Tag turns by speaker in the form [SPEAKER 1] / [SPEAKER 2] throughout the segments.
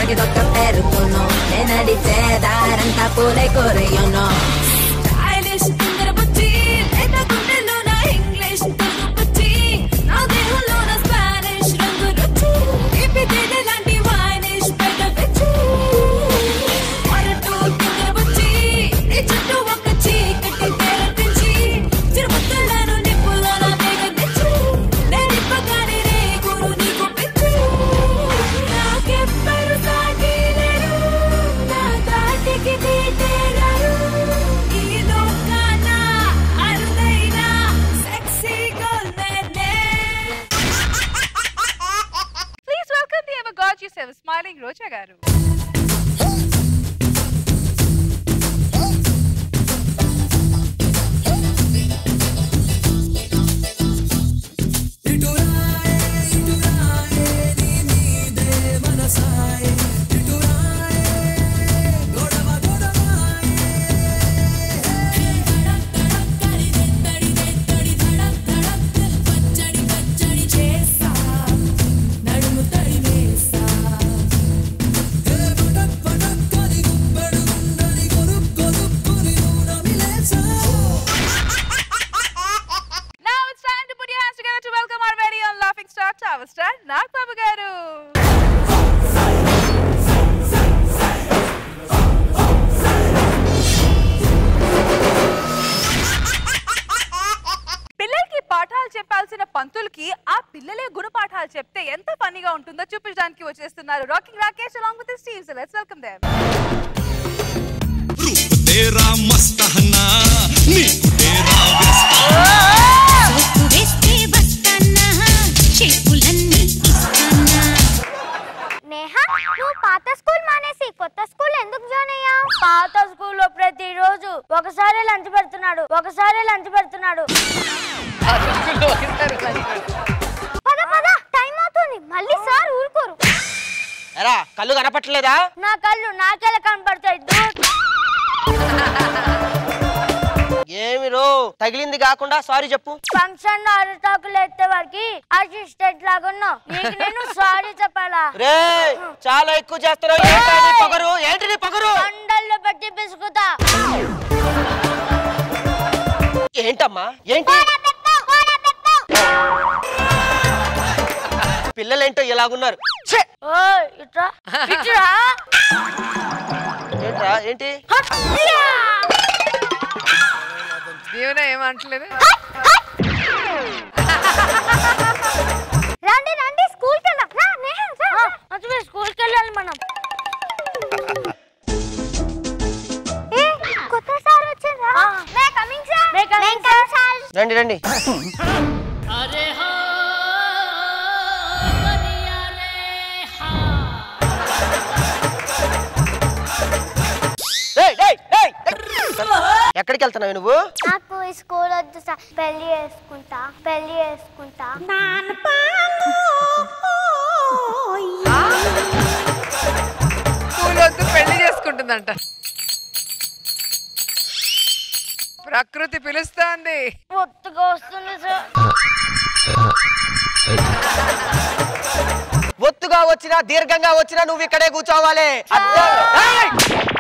[SPEAKER 1] ఇదొక్క పేరుతోనో నేనడిచే దారంతా పూలై కోరయ్యోనో స్టైలిష్ తొందర బుచ్చి లేత గుండెల్లోన ఇంగ్లీష్ తెలుగు బుచ్చి నా దేహంలోన స్పానిష్ రంగు రుచి తీపి తేనె లాంటి వైనిష్ పెద్ద పిచ్చి అరటు తొందర బుచ్చి నీ చుట్టూ ఒక చీకటి తెరపించి చిరుముద్దలను నిప్పులోన దిగనిచ్చి నేనిప్పగానే రే గురు నీకు పిచ్చి నాకెవ్వరు సాటి లేరు నా దాటికి తీటేరారు ఈ లోకాన అరుదైన సెక్సీ గర్ల్ నేనే
[SPEAKER 2] please welcome the ever gorgeous ever smiling Roja garu Now it's time to put your hands together to welcome our very own laughing star, Tower Star, Nag Babu garu. పిల్లలకి పాఠాలు చెప్పాల్సిన పంతులకి ఆ పిల్లలే గుణపాఠాలు చెప్తే ఎంత ఫన్నీగా ఉంటుందో చూపించడానికి వచ్చేస్తున్నారు rocking Rakesh along with team so let's welcome them
[SPEAKER 3] रूप तेरा मस्त हना नीक तेरा व्यस्त
[SPEAKER 4] సోకు వేస్తే వస్తానా చెప్పులన్నీ ఇస్తానా
[SPEAKER 5] నేహ నువ్వు పాత స్కూల్ మానేసి కొత్త స్కూల్ ఎందుకు జాయిన్ అయ్యావు పాత స్కూల్లో ప్రతిరోజు ఒకసారి లంచ్ పెడుతున్నాడు ఒకసారి లంచ్ పెడుతున్నాడు పద పద టైం అవుతుంది మళ్ళీ సార్ ఊరుకోరు
[SPEAKER 6] ఎరా కళ్ళు కనపట్టలేదా
[SPEAKER 5] నా కళ్ళు నాకెలా కనపడతాయి dude.
[SPEAKER 6] ఏమి రో తగిలింది కాకుండా సారీ చెప్పు
[SPEAKER 5] ఫంక్షన్ లో అరిటాకులు ఎత్తే వారికి అసిస్టెంట్ లాగా ఉన్నావు నీకు నేను సారీ చెప్పాలా
[SPEAKER 6] రే చాలా ఎక్కువ చేస్తున్నావు ఏంటి నీ పొగరు ఏంటి నీ పొగరు
[SPEAKER 5] కండల్లో పెట్టి పిసుకుతా
[SPEAKER 6] ఏంటమ్మా ఏంటి పిల్లలేంటో ఇలాగున్నారు ఛే!
[SPEAKER 5] ఓ ఇట్రా ఇట్రా
[SPEAKER 6] ఏంట్రా ఏంటి
[SPEAKER 2] దీవెన ఏమంటలేదు
[SPEAKER 5] రండి రండి స్కూల్కి వెళ్దాం రా నేహ రా అసలు స్కూల్కి వెళ్ళాలి మనం ఏ కొత్త సార్ వచ్చారా may coming sir may coming sir
[SPEAKER 6] రండి రండి ఏయ్, ఏయ్, ఏయ్, ఏయ్. ఎక్కడికి వెళ్తున్నావు నువ్వు
[SPEAKER 5] నాకు ఈ స్కూల్ వద్దు సార్ పెళ్లి చేసుకుంటా పెళ్లి చేసుకుంటా
[SPEAKER 2] స్కూల్ వద్దు పెళ్లి చేసుకుంటుందంట ప్రకృతి పిలుస్తోంది
[SPEAKER 5] ఒత్తుగా వస్తుంది సార్
[SPEAKER 6] ఒత్తుగా వచ్చినా దీర్ఘంగా వచ్చినా నువ్వు ఇక్కడే కూర్చోవాలి అర్థం- ఏయ్!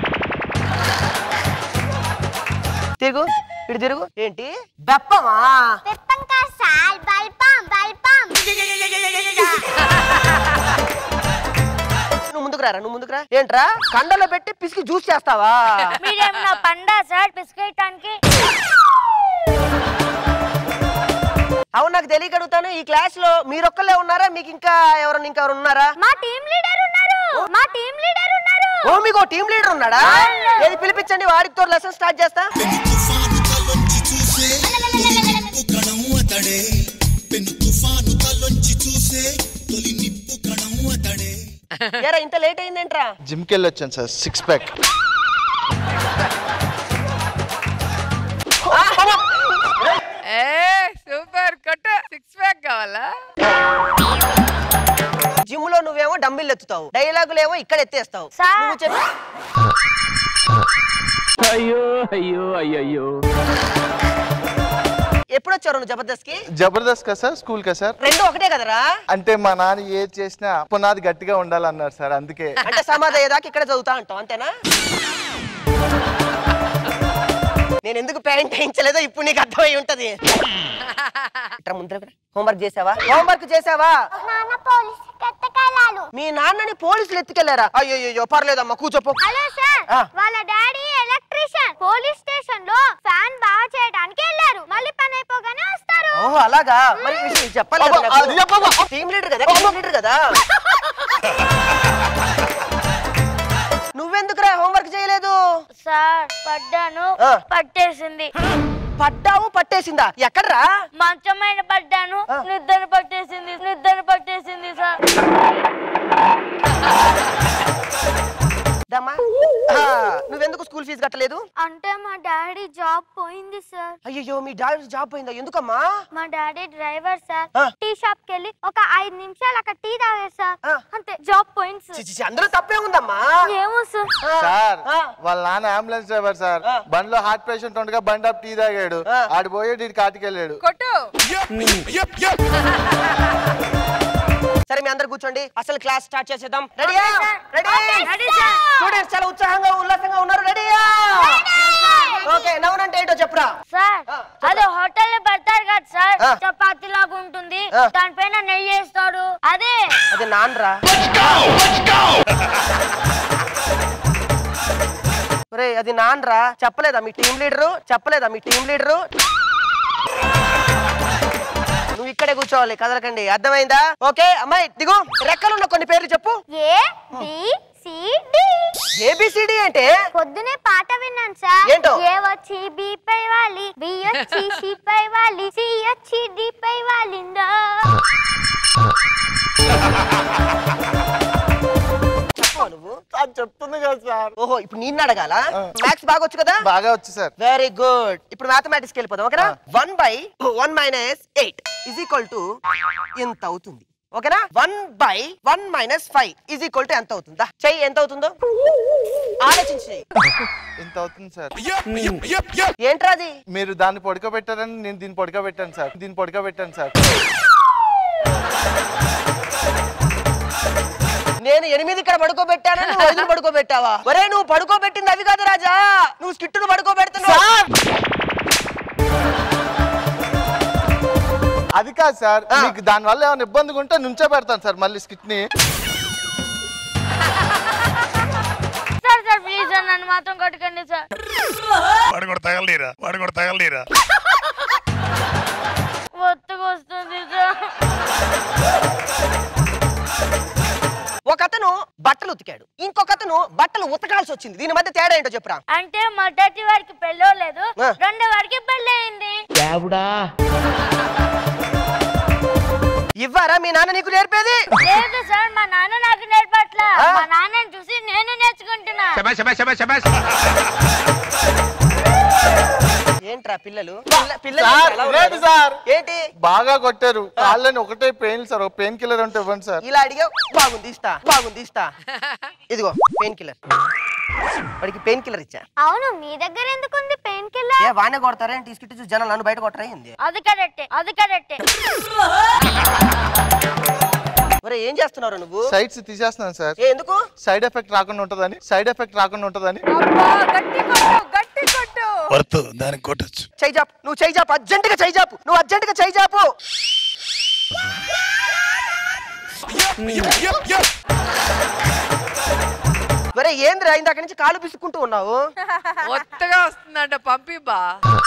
[SPEAKER 6] తిరుగు ఇటు తిరుగు ఏంటి బెప్పమా
[SPEAKER 5] పెప్పం కా సాల్ బల్పం బల్పం
[SPEAKER 6] నువ్వు ముందుకు రారా నువ్వు ముందుకు రా ఏంట్రా కండలో పెట్టి పిసికి జ్యూస్ చేస్తావా
[SPEAKER 5] మీరేమన్నా పండా సార్ బిస్కెట్టానికి
[SPEAKER 6] అవును నాకు తెలియక అడుగుతాను ఈ క్లాస్ లో మీరొక్కలే ఉన్నారా మీకు ఇంకా ఎవరన్నా ఇంకా ఎవరు ఉన్నారా
[SPEAKER 5] మా టీం లీడర్ ఉన్నారు మా టీం లీడర్ ఉన్నారు
[SPEAKER 6] ఓ మీకు టీం లీడర్ ఉన్నాడా ఏది పిలిపించండి వారితో లెసన్ స్టార్ట్ చేస్తా
[SPEAKER 3] తుఫాను తలొంచి చూసే నిప్పు కణం అతడే పెను తుఫాను తలొంచి చూసే తొలి నిప్పు కణం అతడే
[SPEAKER 6] ఏరా ఇంత లేట్ అయిందేంట్రా
[SPEAKER 7] జిమ్కి వెళ్ళి వచ్చాను సార్ సిక్స్ ప్యాక్
[SPEAKER 2] ఏ సూపర్ కొట్ట సిక్స్ ప్యాక్ కావాలా
[SPEAKER 6] జిమ్ లో నువ్వేమో డంబిల్ ఎత్తుతావు డైలాగులు ఏమో ఇక్కడ ఎత్తేస్తావు
[SPEAKER 5] సార్.
[SPEAKER 6] నువ్వు చెప్పు
[SPEAKER 8] అయ్యో అయ్యో అయ్యయ్యో
[SPEAKER 6] ఎప్పుడు వచ్చారు నువ్వు జబర్దస్త్ కి
[SPEAKER 7] జబర్దస్త్ కదా సార్ స్కూల్ కదా సార్
[SPEAKER 6] రెండు ఒకటే కదరా
[SPEAKER 7] అంటే మా నాన్న ఏది చేసినా పునాది గట్టిగా ఉండాలన్నారు సార్ అందుకే
[SPEAKER 6] అంటే సమాధి అయ్యేదాకా ఇక్కడ చదువుతా అంటావు అంతేనా నేను ఎందుకు ప్యాంట్ వేయించలేదో ఇప్పుడు నీకు అర్థమై ఉంటది ఇట్రా ముందర హోంవర్క్ చేసావా హోంవర్క్ చేసావా
[SPEAKER 5] నాన్న పోలీస్ ఎత్తకెళ్ళాలు
[SPEAKER 6] మీ నాన్నని పోలీసులు ఎత్తుకెళ్లారా అయ్యో పర్లేదమ్మా కూర్చోపో
[SPEAKER 5] హలో సార్
[SPEAKER 6] ఆ.
[SPEAKER 5] వాళ్ళ డాడీ ఎలక్ట్రీషియన్ పోలీస్ స్టేషన్ లో ఫ్యాన్ బాగా చేయడానికి వెళ్ళారు మళ్ళీ పని అయిపోగానే వస్తారు
[SPEAKER 6] ఓహో అలాగా మరి విషయం చెప్పాలి
[SPEAKER 7] అబ్బా, అది చెప్పమ్మా.
[SPEAKER 6] టీమ్ లీడర్ కదా టీమ్ లీడర్ కదా నువ్వెందుకురా హోంవర్క్ చేయలేదు
[SPEAKER 5] సార్ పడ్డాను
[SPEAKER 6] ఆ.
[SPEAKER 5] పట్టేసింది
[SPEAKER 6] పడ్డావు పట్టేసిందా ఎక్కడ్రా
[SPEAKER 5] మంచమైన పడ్డాను
[SPEAKER 6] ఆ.
[SPEAKER 5] నిద్ర పట్టేసింది నిద్ర పట్టేసింది సార్
[SPEAKER 6] దమ్మా ఆ, నువ్వెందుకు స్కూల్ ఫీజు కట్టలేదు
[SPEAKER 5] అంటే మా డాడీ జాబ్ పోయింది సార్
[SPEAKER 6] అయ్యో మీ డాడీ జాబ్ పోయిందా ఎందుకమ్మా
[SPEAKER 5] మా డాడీ డ్రైవర్ సార్
[SPEAKER 6] ఆ.
[SPEAKER 5] టీ షాప్ కి వెళ్ళి ఒక ఐదు నిమిషాలు అక్కడ టీ తాగారు సార్
[SPEAKER 6] ఆ.
[SPEAKER 5] అంతే జాబ్ పోయింది
[SPEAKER 6] చి,
[SPEAKER 5] సార్
[SPEAKER 6] చి, చి, అందులో తప్పే ఉందమ్మా
[SPEAKER 5] ఏమో సార్
[SPEAKER 6] ఆ,
[SPEAKER 7] సార్
[SPEAKER 6] ఆ,
[SPEAKER 7] వాళ్ళ నాన్న అంబులెన్స్ డ్రైవర్ సార్
[SPEAKER 6] ఆ.
[SPEAKER 7] బండిలో హార్ట్ పేషెంట్ ఉండగా బండి అప్ టీ తాగాడు
[SPEAKER 6] ఆ.
[SPEAKER 7] ఆడు పోయాడు ఇటు కాటికెళ్ళాడు
[SPEAKER 2] కొట్టు
[SPEAKER 6] సరే మీ అందరు కూర్చోండి అసలు క్లాస్ స్టార్ట్ చేసేద్దాం రెడీయా రెడీ
[SPEAKER 5] రెడీ సార్.
[SPEAKER 6] స్టూడెంట్స్ చాలా ఉత్సాహంగా ఉల్లాసంగా ఉన్నారు రెడీయా ఓకే నవ్వునంటే ఏంటో చెప్పురా
[SPEAKER 5] సార్
[SPEAKER 6] ఆ,
[SPEAKER 5] అదే హోటల్ లో పెడతారు కదా సార్
[SPEAKER 6] ఆ.
[SPEAKER 5] చపాతి లాగా ఉంటుంది
[SPEAKER 6] ఆ.
[SPEAKER 5] దానిపైన నెయ్యి వేస్తాడు అదే
[SPEAKER 6] అది నాన్రా ఒరేయ్ అది నాన్రా చెప్పలేదా మీ టీం లీడరు చెప్పలేదా మీ టీం లీడరు నువ్వు ఇక్కడే కూర్చోవాలి కదలకండి అర్థమైందా ఓకే అమ్మాయి దిగు రెక్కలున్న కొన్ని పేర్లు చెప్పు
[SPEAKER 5] A B C D
[SPEAKER 6] ABCD అంటే
[SPEAKER 5] పొద్దునే పాట విన్నాను సార్
[SPEAKER 6] ఏంటో?
[SPEAKER 5] ఏ వచ్చి బి పై వాలి బి వచ్చి సి పై వాలి సి వచ్చి డి పై వాలిందా
[SPEAKER 6] చెప్పు నువ్వు
[SPEAKER 7] సార్ చెప్తుంది కదా సార్
[SPEAKER 6] ఓహో ఇప్పుడు నిన్ను అడగాల మ్యాథ్స్ బాగా వచ్చు కదా
[SPEAKER 7] బాగా వచ్చు సార్
[SPEAKER 6] వెరీ గుడ్ ఇప్పుడు మ్యాథమెటిక్స్ వెళ్ళిపోదాం ఓకేనా one by one minus eight is equal to ఎంత అవుతుంది ఓకేనా one by one minus five is equal to ఎంత అవుతుందా చెయ్యి ఎంత అవుతుందో ఆలోచించి చెయ్యి.
[SPEAKER 7] ఇంత అవుతుంది సార్
[SPEAKER 6] ఏంట్రా అది
[SPEAKER 7] మీరు దాన్ని పడుకోబెట్టారని నేను దీన్ని పడుకోబెట్టాను సార్ దీన్ని పడుకోబెట్టాను సార్
[SPEAKER 6] నేను ఎనిమిది ఇక్కడ పడుకోబెట్టాను నువ్వు ఐదు పడుకోబెట్టావా ఒరే నువ్వు పడుకోబెట్టింది అవి కాదు రాజా నువ్వు స్కిట్టును పడుకోబెడుతున్నావు
[SPEAKER 7] అది కాదు సార్
[SPEAKER 6] ఆ.
[SPEAKER 7] మీకు దాని వల్ల ఏమైనా ఇబ్బందిగా ఉంటే నుంచో పెడతాను సార్ మళ్ళీ స్కిట్ ని
[SPEAKER 5] సార్ సార్ ప్లీజ్ సార్ నన్ను మాత్రం కొట్టకండి సార్
[SPEAKER 8] వాడు కూడా తగలలేరా వాడు కూడా తగలలేరా
[SPEAKER 5] ఒత్తుగా వస్తుంది సార్
[SPEAKER 6] ఒక అతను బట్టలు ఉతికాడు ఇంకొక అతను బట్టలు ఉతకాల్సి వచ్చింది దీని మధ్య తేడా ఏంటో చెప్పురా
[SPEAKER 5] అంటే మొదటి వాడికి పెళ్ళోలేదు
[SPEAKER 6] ఆ.
[SPEAKER 5] రెండో వాడికి పెళ్ళి అయింది
[SPEAKER 6] ఇవ్వరా మీ నాన్న నీకు నేర్పేది
[SPEAKER 5] లేదు సార్ మా నాన్న నాకు నేర్పట్ల
[SPEAKER 6] ఆ.
[SPEAKER 5] మా నాన్నని చూసి నేను నేర్చుకుంటున్నా
[SPEAKER 6] ఏంట్రా పిల్లలు పిల్ల- పిల్లలు
[SPEAKER 7] సార్,
[SPEAKER 6] ఎలా
[SPEAKER 7] లేదు
[SPEAKER 6] ఉన్నారు?
[SPEAKER 7] సార్.
[SPEAKER 6] ఏంటి
[SPEAKER 7] బాగా కొట్టారు కాళ్ళని ఒకటే పెయిన్ సార్ ఒక పెయిన్ కిల్లర్ ఉంటే ఇవ్వండి సార్
[SPEAKER 6] ఇలా అడిగా బాగుంది ఇస్తా బాగుంది ఇస్తా ఇదిగో పెయిన్ కిల్లర్ వాడికి పెయిన్ కిల్లర్ ఇచ్చా
[SPEAKER 5] అవును మీ దగ్గర ఎందుకుంది పెయిన్ కిల్లర్
[SPEAKER 6] ఏ వానే కొడతారా తీసుకుంటే చూసి జనాలు నన్ను బయట కొట్టరా ఏంది
[SPEAKER 5] అది కరెక్టే అది కరెక్టే
[SPEAKER 6] ఒరే ఏం చేస్తున్నారు నువ్వు
[SPEAKER 7] సైడ్స్ తీసేస్తున్నాను సార్
[SPEAKER 6] ఏ ఎందుకు
[SPEAKER 7] సైడ్ ఎఫెక్ట్ రాకుండా ఉంటుందని సైడ్ ఎఫెక్ట్ రాకుండా ఉంటుందని
[SPEAKER 2] అబ్బా గట్టి కొట్టు గట్టి కొట్టు
[SPEAKER 8] వర్త్ దానికి కొట్టచ్చు
[SPEAKER 6] చెయ్యి జాపు నువ్వు చెయ్యి జాపు అర్జెంట్ గా చెయ్యి జాపు నువ్వు అర్జెంట్ గా చెయ్యి జాపు ఒరే ఏంద్రా ఇందాక నుంచి కాలు పిసుక్కుంటూ ఉన్నావు
[SPEAKER 9] కొత్తగా వస్తుందంట పంపిబా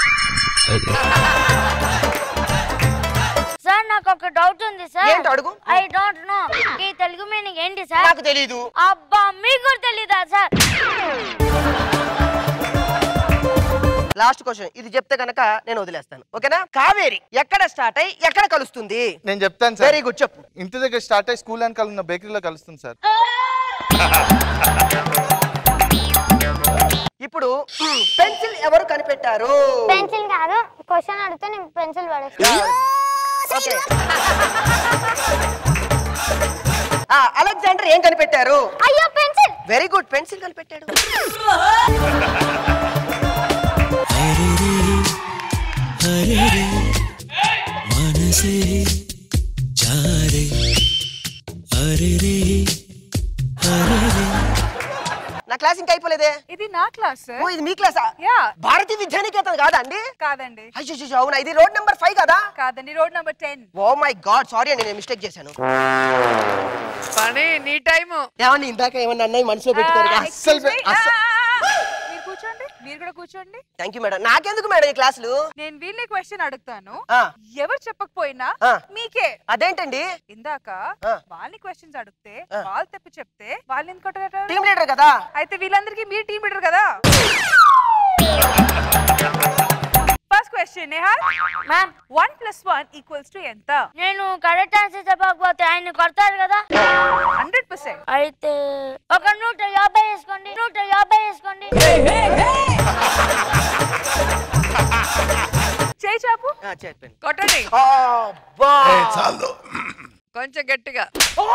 [SPEAKER 5] సార్ నాకు ఒక డౌట్ ఉంది సార్
[SPEAKER 6] ఏంటి అడుగు?
[SPEAKER 5] ఐ డోంట్ నో ఈ తెలుగు మీనింగ్ ఏంటి సార్
[SPEAKER 6] నాకు తెలీదు
[SPEAKER 5] అబ్బా మీకు కూడా తెలీదా సార్
[SPEAKER 6] లాస్ట్ క్వశ్చన్ ఇది చెప్తే కనుక నేను వదిలేస్తాను ఓకేనా కావేరి ఎక్కడ స్టార్ట్ అయ్యి ఎక్కడ కలుస్తుంది
[SPEAKER 7] నేను చెప్తాను సార్
[SPEAKER 6] వెరీ గుడ్ చెప్పు
[SPEAKER 7] ఇంటి దగ్గర స్టార్ట్ అయ్యి స్కూల్ వెనకాల ఉన్న బేకరీలో కలుస్తుంది సార్
[SPEAKER 6] ఇప్పుడు పెన్సిల్ ఎవరు కనిపెట్టారు
[SPEAKER 5] పెన్సిల్ కాదు క్వశ్చన్ అడిగితే నేను పెన్సిల్ పడేస్తాను
[SPEAKER 6] ఓకే అలెగ్జాండర్ ఏం కనిపెట్టారు
[SPEAKER 5] అయ్యో పెన్సిల్
[SPEAKER 6] వెరీ గుడ్ పెన్సిల్ కనిపెట్టాడు
[SPEAKER 3] హరే మనసే జారే అరే రే అరే రే
[SPEAKER 6] నా క్లాస్ ఇంకా అయిపోలేదే
[SPEAKER 2] ఇది నా క్లాస్
[SPEAKER 6] ఓ ఇది మీ క్లాసా
[SPEAKER 2] యా
[SPEAKER 6] భారతీయ విద్యానికేతన్ కాదా అండి
[SPEAKER 2] కాదండి
[SPEAKER 6] అయ్యో అయ్యో, అవునా ఇది రోడ్ నెంబర్ ఫైవ్ కదా
[SPEAKER 2] కాదండి road number ten
[SPEAKER 6] oh my god sorry అండి నేను మిస్టేక్ చేశాను
[SPEAKER 9] పని నీ టైము
[SPEAKER 6] ఏమన్నా ఇందాక ఏమన్నా అన్నయ్య మనసులో పెట్టుకోరు అస్సలు పె- అస్సలు
[SPEAKER 2] మీరు కూర్చోండి మీరు కూడా కూర్చోండి
[SPEAKER 6] థ్యాంక్ యూ మేడం నాకెందుకు మేడం ఈ క్లాసులు
[SPEAKER 2] నేను వీళ్ళని క్వశ్చన్ అడుగుతాను
[SPEAKER 6] ఆ.
[SPEAKER 2] ఎవరు చెప్పకపోయినా
[SPEAKER 6] ఆ.
[SPEAKER 2] మీకే
[SPEAKER 6] అదేంటండి
[SPEAKER 2] ఇందాక
[SPEAKER 6] ఆ.
[SPEAKER 2] వాళ్ళని క్వశ్చన్స్ అడిగితే
[SPEAKER 6] ఆ.
[SPEAKER 2] వాళ్ళు తెప్పి చెప్తే వాళ్ళు ఎందుకు కొట్టగలరు?
[SPEAKER 6] టీమ్ లీడర్ కదా
[SPEAKER 2] అయితే వీళ్ళందరికీ మీరు టీం లీడర్ కదా first question Neha
[SPEAKER 5] ma'am
[SPEAKER 2] one plus one equals two ఎంత
[SPEAKER 5] నేను కరెక్ట్ ఆన్సర్ చెప్పకపోతే ఆయన కొడతారు కదా
[SPEAKER 2] హండ్రెడ్ పర్సెంట్
[SPEAKER 5] అయితే ఒక నూట యాభై వేసుకోండి నూట యాభై వేసుకోండి
[SPEAKER 2] చేయి చాపు
[SPEAKER 6] ఆ, చెప్పండి
[SPEAKER 9] కొట్టండి
[SPEAKER 6] అబ్బా.
[SPEAKER 8] ఏ, చాలు
[SPEAKER 9] కొంచెం గట్టిగా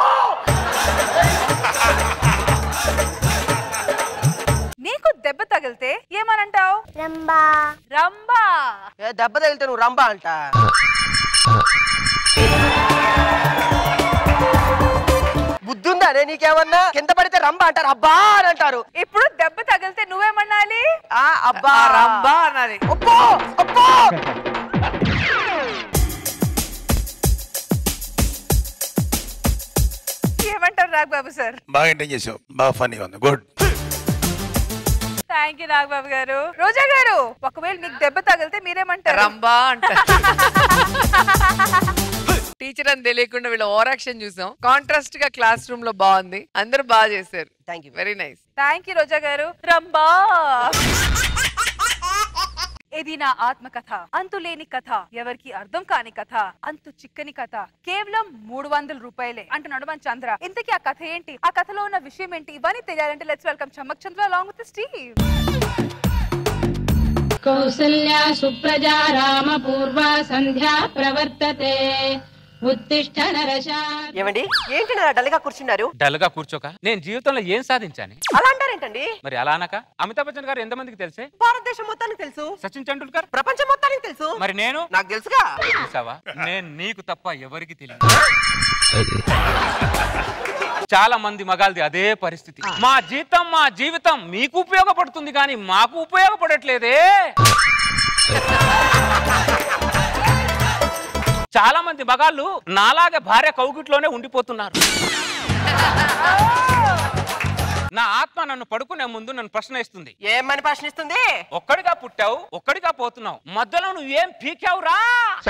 [SPEAKER 2] నీకు దెబ్బ తగిలితే ఏమనంటావు
[SPEAKER 5] రంబా
[SPEAKER 2] రంబా
[SPEAKER 6] ఏ, దెబ్బ తగిలితే నువ్వు రంబా అంట బుద్ధుందా నే నీకేమన్నా కింద పడితే రంబా అంటారు అబ్బా అని అంటారు
[SPEAKER 2] ఇప్పుడు దెబ్బ తగిలితే నువ్వేమనాలి
[SPEAKER 6] ఆ అబ్బా
[SPEAKER 9] ఆ రంబా అన్నది
[SPEAKER 6] అబ్బో అబ్బో
[SPEAKER 2] ఏమంటారు నాగబాబు సార్
[SPEAKER 8] బాగా ఎంటర్ చేసావు బాగా ఫనీ ఉంది good
[SPEAKER 2] thank you Nagababu garu Roja గారు ఒకవేళ మీకు దెబ్బ తగిలితే మీరేమంటారు
[SPEAKER 9] రంబా అంట టీచర్ అని తెలియకుండా వీళ్ళ ఓవర్ యాక్షన్ చూసాం కాంట్రాస్ట్ గా క్లాస్ రూమ్ లో బాగుంది అందరూ బాగా చేశారు
[SPEAKER 6] thank you
[SPEAKER 9] very nice
[SPEAKER 2] thank you Roja garu రంబా ఇది నా ఆత్మకథ అంతులేని కథ ఎవరికి అర్థం కాని కథ అంతు చిక్కని కథ కేవలం మూడు వందల రూపాయలే అంటున్నాడు మన చంద్ర ఇంతకీ ఆ కథ ఏంటి ఆ కథలో ఉన్న విషయం ఏంటి ఇవన్నీ తెలియాలంటే let's welcome Chammak Chandra along with Steve
[SPEAKER 10] Kausalya సుప్రజా రామ పూర్వా సంధ్యా ప్రవర్తతే ఉత్తిష్ట నరశా
[SPEAKER 6] ఏమండి ఏంటి నా డల్గా కూర్చున్నారు
[SPEAKER 11] డల్ గా కూర్చోక నేను జీవితంలో ఏం సాధించాను
[SPEAKER 6] అలా అంటారేంటండి
[SPEAKER 11] మరి అలా అనక అమితాబ్ బచ్చన్ గారు ఎంతమందికి తెలిసే
[SPEAKER 6] భారతదేశం మొత్తానికి తెలుసు
[SPEAKER 11] సచిన్ టెండూల్కర్
[SPEAKER 6] ప్రపంచం మొత్తానికి తెలుసు
[SPEAKER 11] మరి నేను
[SPEAKER 6] నాకు తెలుసుగా
[SPEAKER 11] చూసావా నేను నీకు తప్ప ఎవరికి తెలియదు చాలా మంది మగాల్ది అదే పరిస్థితి మా జీతం మా జీవితం మీకు ఉపయోగపడుతుంది కానీ మాకు ఉపయోగపడట్లేదే చాలా మంది మగాళ్ళు నాలాగా భార్య కౌగిట్లోనే ఉండిపోతున్నారు నా ఆత్మ నన్ను పడుకునే ముందు నన్ను ప్రశ్న ఇస్తుంది
[SPEAKER 6] ఏమని ప్రశ్నిస్తుంది
[SPEAKER 11] ఒక్కడిగా పుట్టావు ఒక్కడిగా పోతున్నావు మధ్యలో నువ్వు ఏం పీకావురా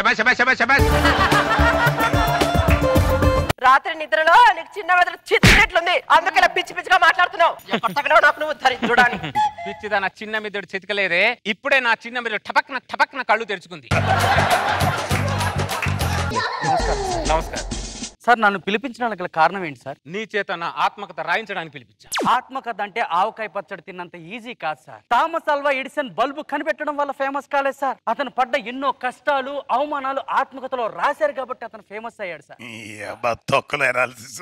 [SPEAKER 6] రాత్రి నిద్రలో నీకు చిన్న మెదడు చిత్తినట్లుంది అందుకే ఇలా పిచ్చి పిచ్చిగా మాట్లాడుతున్నావు కొత్తగా నాకు నువ్వు దరిద్రుడాని
[SPEAKER 11] పిచ్చిదా నా చిన్న మెదడు చితకలేదే ఇప్పుడే నా చిన్న మెదడు టపక్న టపక్న కళ్ళు తెరుచుకుంది నమస్కారం
[SPEAKER 12] సార్ నన్ను పిలిపించడానికి గల కారణం ఏంటి సార్
[SPEAKER 11] నీ చేత నా ఆత్మకథ రాయించడానికి పిలిపించా
[SPEAKER 12] ఆత్మకథ అంటే ఆవకాయ పచ్చడి తిన్నంత ఈజీ కాదు sir Thomas Alva Edison bulb కనిపెట్టడం వల్ల ఫేమస్ కాలేదు సార్ అతను పడ్డ ఎన్నో కష్టాలు అవమానాలు ఆత్మకథలో రాశారు కాబట్టి అతను ఫేమస్ అయ్యాడు సార్
[SPEAKER 8] ఈ అబ్బా తొక్కల ఎనాలిసిస్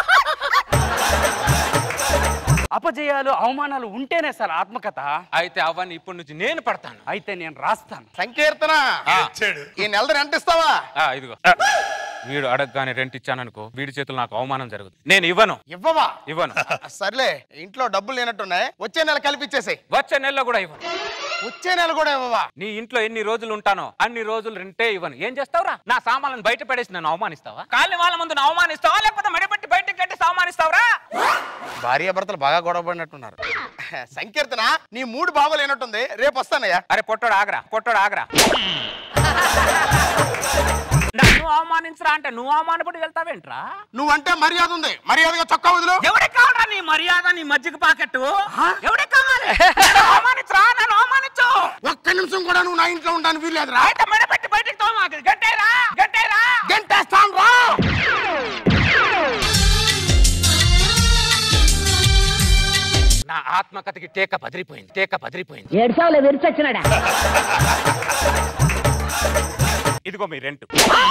[SPEAKER 12] అపజయాలు అవమానాలు ఉంటేనే సార్ ఆత్మకథ
[SPEAKER 11] అయితే అవన్నీ ఇప్పటి నుంచి నేను పడతాను
[SPEAKER 12] అయితే నేను రాస్తాను
[SPEAKER 7] సంకీర్తన
[SPEAKER 8] ఇచ్చాడు
[SPEAKER 7] ఈ నెల రెంట్ ఇస్తావా
[SPEAKER 11] ఆ, ఇదిగో వీడు అడగగానే రెంట్ ఇచ్చాననుకో వీడి చేతులు నాకు అవమానం జరుగుతుంది నేను ఇవ్వను
[SPEAKER 7] ఇవ్వవా
[SPEAKER 11] ఇవ్వను
[SPEAKER 7] సర్లే ఇంట్లో డబ్బులు లేనట్టున్నాయి వచ్చే నెల కల్పించేసాయి
[SPEAKER 11] వచ్చే నెలలో కూడా ఇవ్వను
[SPEAKER 7] వచ్చే నెల కూడా ఇవ్వవా
[SPEAKER 11] నీ ఇంట్లో ఎన్ని రోజులు ఉంటానో అన్ని రోజులు రెంటే ఇవ్వను ఏం చేస్తావురా నా సామాన్లను బయట పడేసి నన్ను అవమానిస్తావా కాళ్ళని వాళ్ళ ముందు నన్ను అవమానిస్తావా లేకపోతే మడిపెట్టి బయటకు కట్టేసి అవమానిస్తావురా
[SPEAKER 7] భార్యాభర్తలు బాగా గొడవ పడినట్టున్నారు సంకీర్తన నీ మూడు బాగోలేనట్టుంది రేపు వస్తానయ్యా
[SPEAKER 11] అరే పొట్టోడు ఆగరా పొట్టోడు ఆగరా నన్ను అవమానించరా అంటే నువ్వు అవమానపడి వెళ్తావేంట్రా
[SPEAKER 7] నువ్వంటే మర్యాద ఉంది మర్యాదగా చొక్కా వదులు
[SPEAKER 11] ఎవరికి కావాలా నీ మర్యాద నీ మజ్జిగ పాకెట్టు ఎవరికి కావాలి నన్ను అవమానించరా నన్ను అవమానించు
[SPEAKER 7] ఒక్క నిమిషం కూడా నువ్వు నా ఇంట్లో ఉండడానికి వీల్లేదురా
[SPEAKER 11] అయితే మెడపెట్టి బయటికి తోమాకు గంటేరా గంటేరా
[SPEAKER 7] గంటేస్తాను రా
[SPEAKER 11] నా ఆత్మకథకి టేక పదిరిపోయింది టేక పదిరిపోయింది
[SPEAKER 10] ఏడ్చావులే విరిచొచ్చినాడా
[SPEAKER 11] ఇదిగో మీ రెంట్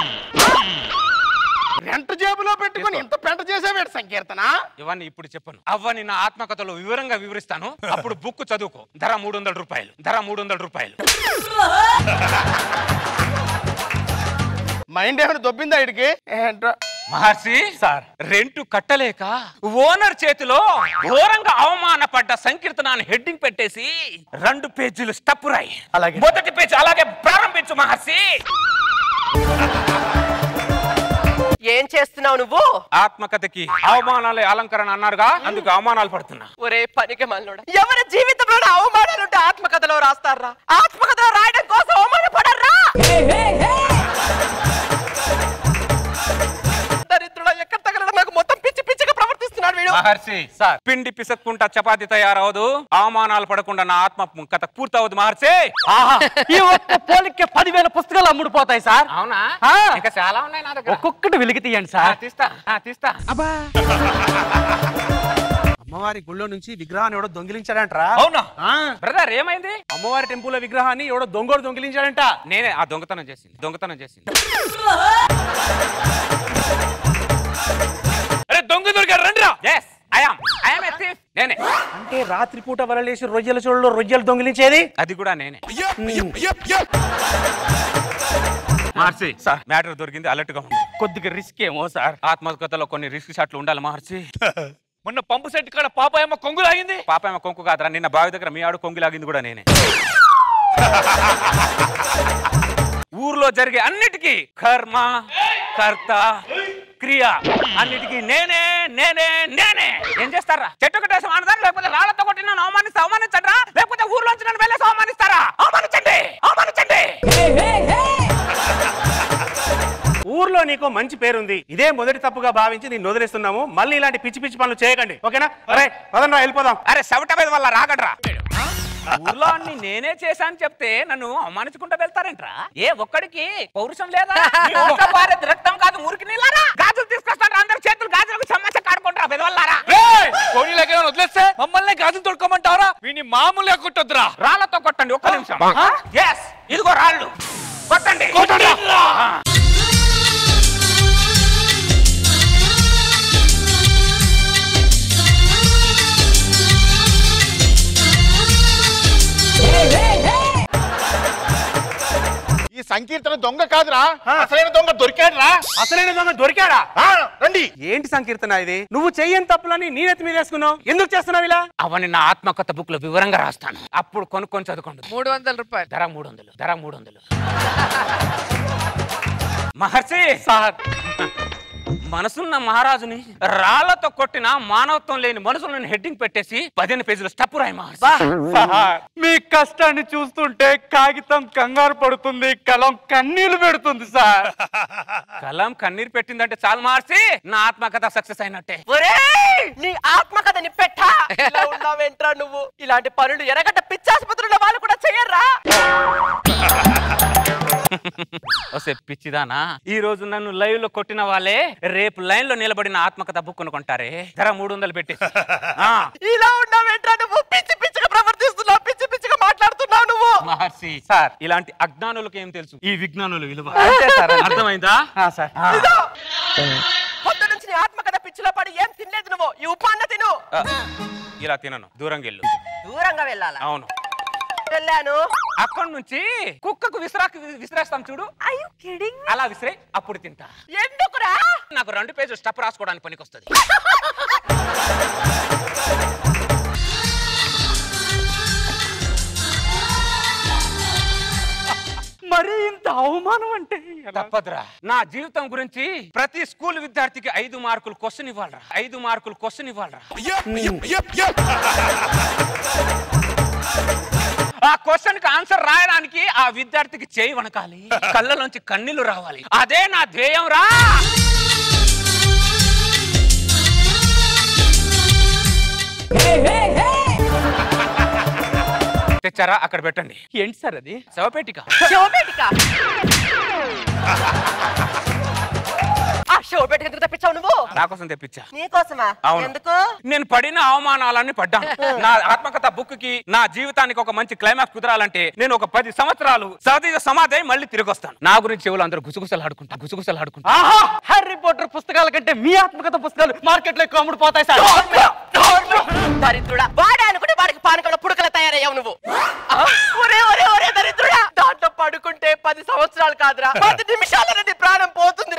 [SPEAKER 7] రెంట్ జేబులో పెట్టుకొని ఇంత పెంట చేసేవాడు సంకీర్తన
[SPEAKER 11] ఇవన్నీ ఇప్పుడు చెప్పను అవ్వని నా ఆత్మకథలో వివరంగా వివరిస్తాను అప్పుడు బుక్ చదువుకో ధర మూడు వందల రూపాయలు ధర మూడు వందల రూపాయలు
[SPEAKER 7] మైండ్ ఏమైనా దొబ్బిందా ఇడికి ఏంట్రా
[SPEAKER 11] మహర్షి సార్ రెంట్ కట్టలేక ఓనర్ చేతిలో ఘోరంగా అవమానపడ్డ సంకీర్తనాన్ని హెడ్డింగ్ పెట్టేసి రెండు పేజీలు స్టప్ రాయి
[SPEAKER 12] అలాగే.
[SPEAKER 11] మొదటి పేజీ అలాగే ప్రారంభించు మహర్షి
[SPEAKER 6] ఏం చేస్తున్నావు నువ్వు
[SPEAKER 11] ఆత్మకథకి అవమానాలే అలంకరణ అన్నారుగా అందుకు అవమానాలు పడుతున్నా
[SPEAKER 6] ఒరే పనికి మల్లుడా ఎవరి జీవితంలో అవమానాలుంటే ఆత్మకథలో రాస్తారా ఆత్మకథలో రాయడం కోసం అవమానపడరా దరిద్రుడా ఎక్కడ తగలడం నాకు మొత్తం పిచ్చి పిచ్చిగా ప్రవర్తిస్తున్నాడు వీడు
[SPEAKER 11] మహర్షి సార్ పిండి పిసక్కుంటా చపాతి తయారవదు అవమానాలు పడకుండా నా ఆత్మ కథ పూర్తవదు మహర్షి
[SPEAKER 12] ఆహా, ఈ ఒక్క పోలికే పదివేల పుస్తకాలు అమ్ముడుపోతాయి సార్
[SPEAKER 11] అవునా
[SPEAKER 12] ఆ.
[SPEAKER 11] ఇంకా చాలా ఉన్నాయి నా దగ్గర
[SPEAKER 12] ఒక్కొక్కటి వెలికి తీయండి
[SPEAKER 11] ఆ,
[SPEAKER 12] సార్
[SPEAKER 11] తీస్తా ఆ, తీస్తా
[SPEAKER 7] అమ్మవారి గుళ్ళో నుంచి విగ్రహాన్ని ఎవడో దొంగిలించాడంట్రా
[SPEAKER 11] అవునా
[SPEAKER 7] ఆ,
[SPEAKER 11] బ్రదర్ ఏమైంది
[SPEAKER 7] అమ్మవారి టెంపుల్ విగ్రహాన్ని ఎవడో దొంగోడు దొంగిలించాడంట
[SPEAKER 11] నేనే ఆ దొంగతనం చేసింది దొంగతనం చేసింది అరే దొంగ దొరికారు రండిరా yes I am I am a thief నేనే
[SPEAKER 7] అంటే రాత్రిపూట వరలేసి రొయ్యల చోళ్ళలో రొయ్యలు దొంగిలించేది
[SPEAKER 11] అది కూడా నేనే మహర్షి సార్ మ్యాటర్ దొరికింది అలర్ట్ గా ఉంది
[SPEAKER 12] కొద్దిగా రిస్క్ ఏమో సార్
[SPEAKER 11] ఆత్మకథలో కొన్ని రిస్క్ షాట్లు ఉండాలి మహర్షి
[SPEAKER 12] మొన్న పంపు సెట్ కాడ పాప ఏమో కొంగు లాగింది
[SPEAKER 11] పాప ఏమో కొంకు కాదురా నిన్న బావి దగ్గర మీ ఆడు కొంగు లాగింది కూడా నేనే ఊర్లో జరిగే అన్నిటికీ కర్మ కర్త క్రియ అన్నిటికీ నేనే నేనే నేనే ఏం చేస్తారా చెట్టు కట్టేసి ఆడదారు లేకపోతే రాళ్లతో కొట్టి నన్ను అవమానిస్తే అవమానించండి లేకపోతే ఊర్లోంచి నన్ను వెళ్ళేసి అవమానిస్తారా అవమానించండి అవమానించండి
[SPEAKER 7] ఊర్లో నీకు మంచి పేరుంది ఇదే మొదటి తప్పుగా భావించి నేను వదిలేస్తున్నాము మళ్ళీ ఇలాంటి పిచ్చి పిచ్చి పనులు చేయకండి ఓకేనా అరే పదండ్రా వెళ్ళిపోదాం
[SPEAKER 11] అరే సెవట మీద వల్ల రాగడ్రా ఊర్లో అన్ని నేనే చేశాను చెప్తే నన్ను అవమానించుకుంటూ వెళ్తారేంట్రా ఏ ఒక్కడికి పౌరుషం లేదా మీ ఒక్క భార్య రక్తం కాదు మురికి నీళ్ళారా గాజులు తీసుకొస్తాను అందరు చేతులు గాజులకు సమస్య కాడుకుంటారా పెదవల్లారా
[SPEAKER 12] కోడిలకే వదిలేస్తే మమ్మల్ని గాజులు తొడుకోమంటారా వీని మామూలుగా కొట్టొద్దురా
[SPEAKER 11] రాళ్లతో కొట్టండి ఒక్క నిమిషం ఎస్ ఇదిగో రాళ్ళు కొట్టండి ఆ.
[SPEAKER 7] ఈ సంకీర్తన దొంగ కాదురా అసలైన దొంగ దొరికాడురా అసలైన దొంగ దొరికాడా రండి ఏంటి సంకీర్తన ఇది నువ్వు చెయ్యని తప్పులని నీ నెత్తి మీద వేసుకున్నావు ఎందుకు చేస్తున్నావు ఇలా
[SPEAKER 11] అవన్నీ నా ఆత్మకథ బుక్ లో వివరంగా రాస్తాను అప్పుడు కొనుక్కొని చదువుకోండి
[SPEAKER 9] మూడు వందల రూపాయలు
[SPEAKER 11] ధర మూడు వందలు ధర మూడు వందలు మహర్షి
[SPEAKER 12] సార్
[SPEAKER 11] మనసున్న మహారాజుని రాళ్లతో కొట్టిన మానవత్వం లేని మనుషులను హెడ్డింగ్ పెట్టేసి పదిహేను పేజీలు స్టప్ రాయి మహర్షి
[SPEAKER 12] సార్ మీ కష్టాన్ని చూస్తుంటే కాగితం కంగారు పడుతుంది కలం కన్నీళ్లు పెడుతుంది సార్
[SPEAKER 11] కలం కన్నీరు పెట్టిందంటే చాలు మహర్షి నా ఆత్మకథ సక్సెస్ అయినట్టే
[SPEAKER 6] ఒరేయ్ నీ ఆత్మకథని పెట్టా ఇలా ఉన్నావేంట్రా నువ్వు ఇలాంటి పనులు ఎరగట్ట పిచ్చాసుపత్రుల వాళ్ళు కూడా చెయ్యర్రా
[SPEAKER 11] వస్తే పిచ్చిదానా ఈ రోజు నన్ను లైవ్ లో కొట్టిన వాళ్ళే రేపు లైన్ లో నిలబడిన ఆత్మకథ బుక్ కొనుక్కుంటారే ధర మూడు వందలు పెట్టి ఆ,
[SPEAKER 6] ఇలా ఉన్నావేంట్రా నువ్వు పిచ్చి పిచ్చిగా ప్రవర్తిస్తున్నావు పిచ్చి పిచ్చిగా మాట్లాడుతున్నావు నువ్వు
[SPEAKER 11] మహర్షి సార్ ఇలాంటి అజ్ఞానులకు ఏం తెలుసు ఈ విజ్ఞానుల విలువ
[SPEAKER 12] అంతే సార్, అంతే.
[SPEAKER 11] అర్థమైందా
[SPEAKER 12] ఆ, సార్
[SPEAKER 6] ఇదో పొద్దు నుంచి నీ ఆత్మకథ పిచ్చిలో పడి ఏం తినలేదు నువ్వు ఈ ఉపాన్న తిను
[SPEAKER 11] ఆ, ఇలా తినను దూరంగా వెళ్ళు
[SPEAKER 6] దూరంగా వెళ్ళాలా
[SPEAKER 11] అవును
[SPEAKER 6] వెళ్ళాను
[SPEAKER 11] అక్కడి నుంచి కుక్కకు విసిరాకు విసిరేస్తాం చూడు
[SPEAKER 2] అయ్యో కిడింగ్
[SPEAKER 11] అలా విసిరే అప్పుడు తింటా
[SPEAKER 6] ఎందుకురా
[SPEAKER 11] నాకు రెండు పేజీలు స్టప్ రాసుకోవడానికి పనికొస్తుంది
[SPEAKER 12] మరి ఇంత అవమానం అంటే ఎలా?
[SPEAKER 11] తప్పదురా నా జీవితం గురించి ప్రతి స్కూల్ విద్యార్థికి ఐదు మార్కులు క్వశ్చన్ ఇవ్వాలరా ఐదు మార్కులు క్వశ్చన్ ఇవ్వాలరా ఆ క్వశ్చన్ కి ఆన్సర్ రాయడానికి ఆ విద్యార్థికి చేయి వణకాలి కళ్ళలోంచి కన్నీళ్లు రావాలి అదే నా ధ్యేయం రా తెచ్చారా అక్కడ పెట్టండి
[SPEAKER 12] ఏంటి సార్ అది
[SPEAKER 11] శవపేటిక
[SPEAKER 6] శివపేటిక ఆ శివపేటిక ఎందుకు తప్పించావు నువ్వు
[SPEAKER 11] నా కోసం తెప్పించా
[SPEAKER 6] నీకోసమా
[SPEAKER 11] అవును.
[SPEAKER 6] ఎందుకు
[SPEAKER 11] నేను పడిన అవమానాలన్నీ పడ్డాను నా ఆత్మకథ బుక్ కి నా జీవితానికి ఒక మంచి క్లైమాక్స్ కుదరాలంటే నేను ఒక పది సంవత్సరాలు సతీజ సమాధి అయి మళ్ళీ తిరిగి వస్తాను నా గురించి ఎవరు అందరూ గుసగుసలు ఆడుకుంటా గుసగుసలు ఆడుకుంటా
[SPEAKER 12] ఆహా హ్యారీ పోటర్ పుస్తకాల కంటే మీ ఆత్మకథ పుస్తకాలు మార్కెట్ లో ఎక్కువ అమ్ముడుపోతాయి సార్
[SPEAKER 6] దరిద్రుడా వాడే అనుకుంటే వాడికి పానకంలో పుడకల తయారయ్యావు నువ్వు ఒరే ఒరే ఒరే దరిద్రుడా దాంట్లో పడుకుంటే పది సంవత్సరాలు కాదురా పది నిమిషాల నీ ప్రాణం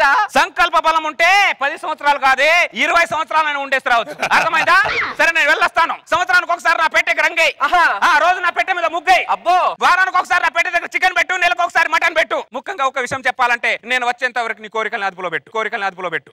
[SPEAKER 6] ఏంట్రా
[SPEAKER 11] సంకల్ప బలం ఉంటే పది సంవత్సరాలు కాదే ఇరవై సంవత్సరాలను ఉండేసి రావచ్చు అర్థమైందా సరే నేను వెళ్ళొస్తాను సంవత్సరానికి ఒకసారి నా పెట్టెకి రంగై ఆ రోజు నా పెట్టె మీద ముగ్గై అబ్బో వారానికి ఒకసారి నా పెట్టె దగ్గర చికెన్ పెట్టు నెలకు ఒకసారి మటన్ పెట్టు ముఖ్యంగా ఒక విషయం చెప్పాలంటే నేను వచ్చేంత వరకు నీ కోరికల్ని అదుపులో పెట్టు కోరికల్ని అదుపులో పెట్టు